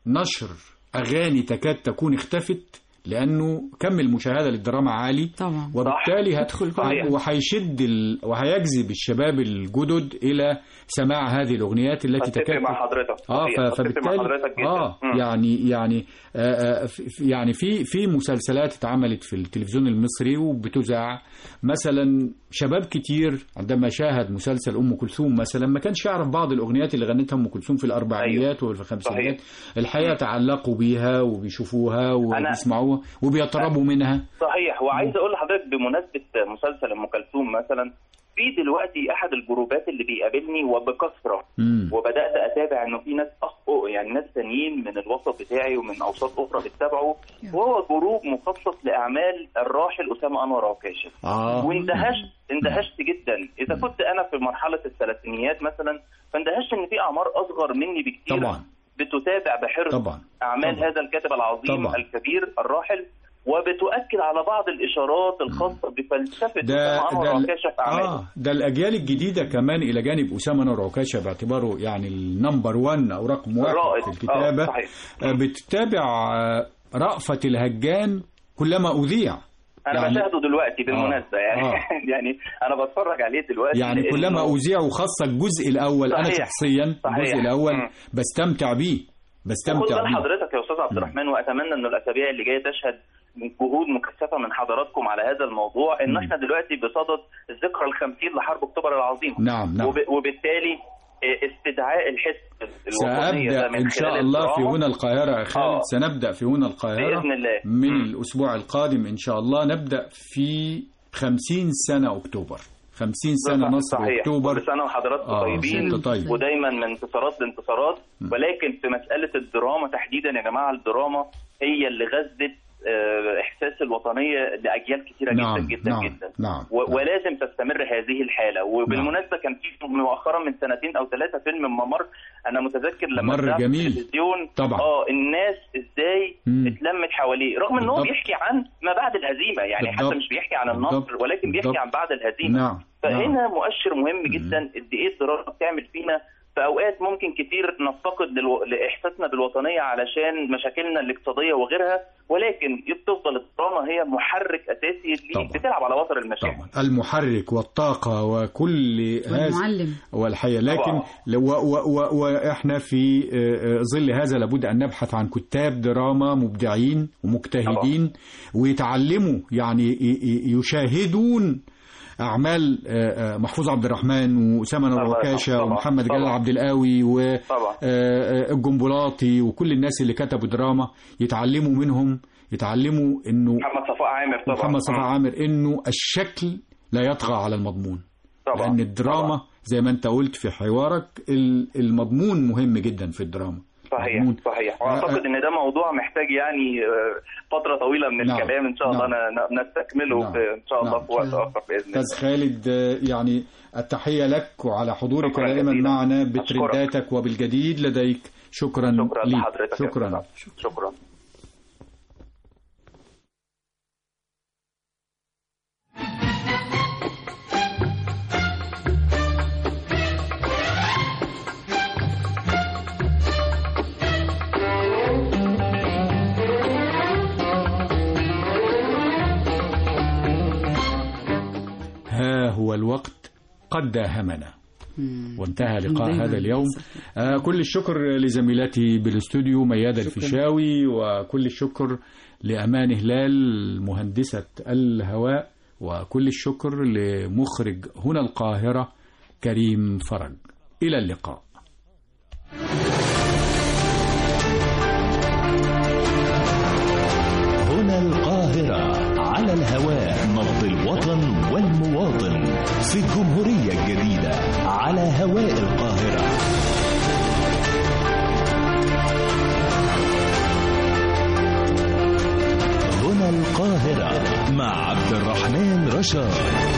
نشر أغاني تكاد تكون اختفت لأنه كم المشاهدة للدراما عالي طبعا وبالتالي هت- صحيح. وهيشد ال... وهيجذب الشباب الجدد إلى سماع هذه الأغنيات التي اتفق تكاد مع حضرتك اه صحيح. ف- اتفق مع فبالتالي حضرتك جدا اه مم. يعني يعني آه آه، في- في- يعني في في مسلسلات اتعملت في التلفزيون المصري وبتذاع مثلا شباب كتير عندما شاهد مسلسل ام كلثوم مثلا ما كانش يعرف بعض الاغنيات اللي غنتها ام كلثوم في الاربعينيات وفي الخمسينات الحقيقه تعلقوا بيها وبيشوفوها وبيسمعوها وبيطربوا منها صحيح وعايز اقول لحضرتك بمناسبه مسلسل ام كلثوم مثلا في دلوقتي احد الجروبات اللي بيقابلني وبكثره مم. وبدات اتابع انه في ناس أخ... يعني ناس تانيين من الوسط بتاعي ومن اوساط اخرى بتتابعه وهو جروب مخصص لاعمال الراحل اسامه انور عكاشه آه. واندهشت اندهشت جدا اذا كنت انا في مرحله الثلاثينيات مثلا فاندهشت ان في اعمار اصغر مني بكتير طبعا بتتابع بحرص طبعا اعمال طبعا. هذا الكاتب العظيم طبعا. الكبير الراحل وبتؤكد على بعض الاشارات الخاصه بفلسفه ده اسامه انور ده ال- عكاشه في اعماله اه ده الاجيال الجديده كمان الى جانب اسامه نور عكاشه باعتباره يعني النمبر 1 او رقم واحد الرائد. في الكتابه آه، صحيح. آه بتتابع آه، رأفت الهجان كلما اذيع انا يعني- بشاهده دلوقتي بالمناسبه يعني آه. يعني انا بتفرج عليه دلوقتي يعني لأنه- كلما اذيع وخاصه الجزء الاول انا صحيح. شخصيا صحيح. الجزء الاول مم. بستمتع بيه خد بستمتع بال بيه حضرتك يا استاذ عبد الرحمن واتمنى انه الاسابيع اللي جايه تشهد جهود مكثفه من حضراتكم على هذا الموضوع ان احنا دلوقتي بصدد الذكرى الخمسين لحرب اكتوبر العظيم نعم نعم وب... وبالتالي آه، استدعاء الحس الوطنيه ده سأبدأ من إن شاء خلال الله في الدراما. هنا القاهرة يا خالد آه. سنبدأ في هنا القاهرة بإذن الله. من الأسبوع القادم إن شاء الله نبدأ في خمسين سنة أكتوبر خمسين سنة نصر صحيح أكتوبر كل سنه وحضراتكم آه، طيبين أنت طيب. ودايما من انتصارات لانتصارات ولكن في مساله الدراما تحديدا يا جماعه الدراما هي اللي غذت آه، احساس الوطنيه لاجيال كثيره نعم جدا جدا نعم جدا نعم و- ولازم تستمر هذه الحاله وبالمناسبه كان في مؤخرا من سنتين او ثلاثه فيلم ممر انا متذكر لما ممر اتذاع في جميل. التلفزيون طبعا. اه الناس ازاي مم. اتلمت حواليه رغم ان هو بالضبط. بيحكي عن ما بعد الهزيمه يعني بالضبط. حتى مش بيحكي عن بالضبط. النصر ولكن بيحكي بالضبط. عن بعد الهزيمه نعم فهنا مؤشر مهم جدا قد ايه الدراسه بتعمل فينا في اوقات ممكن كتير نفتقد للو... لاحساسنا بالوطنيه علشان مشاكلنا الاقتصاديه وغيرها ولكن بتفضل الدراما هي محرك اساسي ليك بتلعب على وتر المشاعر المحرك والطاقة وكل هذا والمعلم والحقيقة لكن طبعا. لو و و وإحنا في آه، آه، ظل هذا لابد أن نبحث عن كتاب دراما مبدعين ومجتهدين ويتعلموا يعني ي- ي- يشاهدون أعمال آه، آه، محفوظ عبد الرحمن وأسامة نور طبعا، عكاشة طبعا، ومحمد جلال طبعا. عبد القاوي طبعا. والجنبلاطي وكل الناس اللي كتبوا دراما يتعلموا منهم يتعلموا إنه محمد صفاء عامر طبعا محمد صفاء عامر انه الشكل لا يطغى على المضمون طبعا. لان الدراما زي ما انت قلت في حوارك ال- المضمون مهم جدا في الدراما صحيح مضمون. صحيح واعتقد ان ده موضوع محتاج يعني آه، فتره طويله من نعم. الكلام ان شاء الله نعم. ن- نستكمله نعم. في- ان شاء الله نعم. في وقت اخر باذن الله استاذ خالد آه، يعني التحيه لك وعلى حضورك شكراً دائما جزيلاً. معنا بترنداتك وبالجديد لديك شكرا شكرا ليك. لحضرتك يا شكرا أستاذ. شكرا ها هو الوقت قد داهمنا وانتهى لقاء هذا اليوم آه كل الشكر لزميلتي بالاستوديو ميادة الفيشاوي وكل الشكر لأمان هلال مهندسة الهواء وكل الشكر لمخرج هنا القاهرة كريم فرج إلى اللقاء هنا القاهرة على الهواء نبض الوطن والمواطن في الجمهورية الجديدة على هواء القاهرة هنا القاهرة مع عبد الرحمن رشاد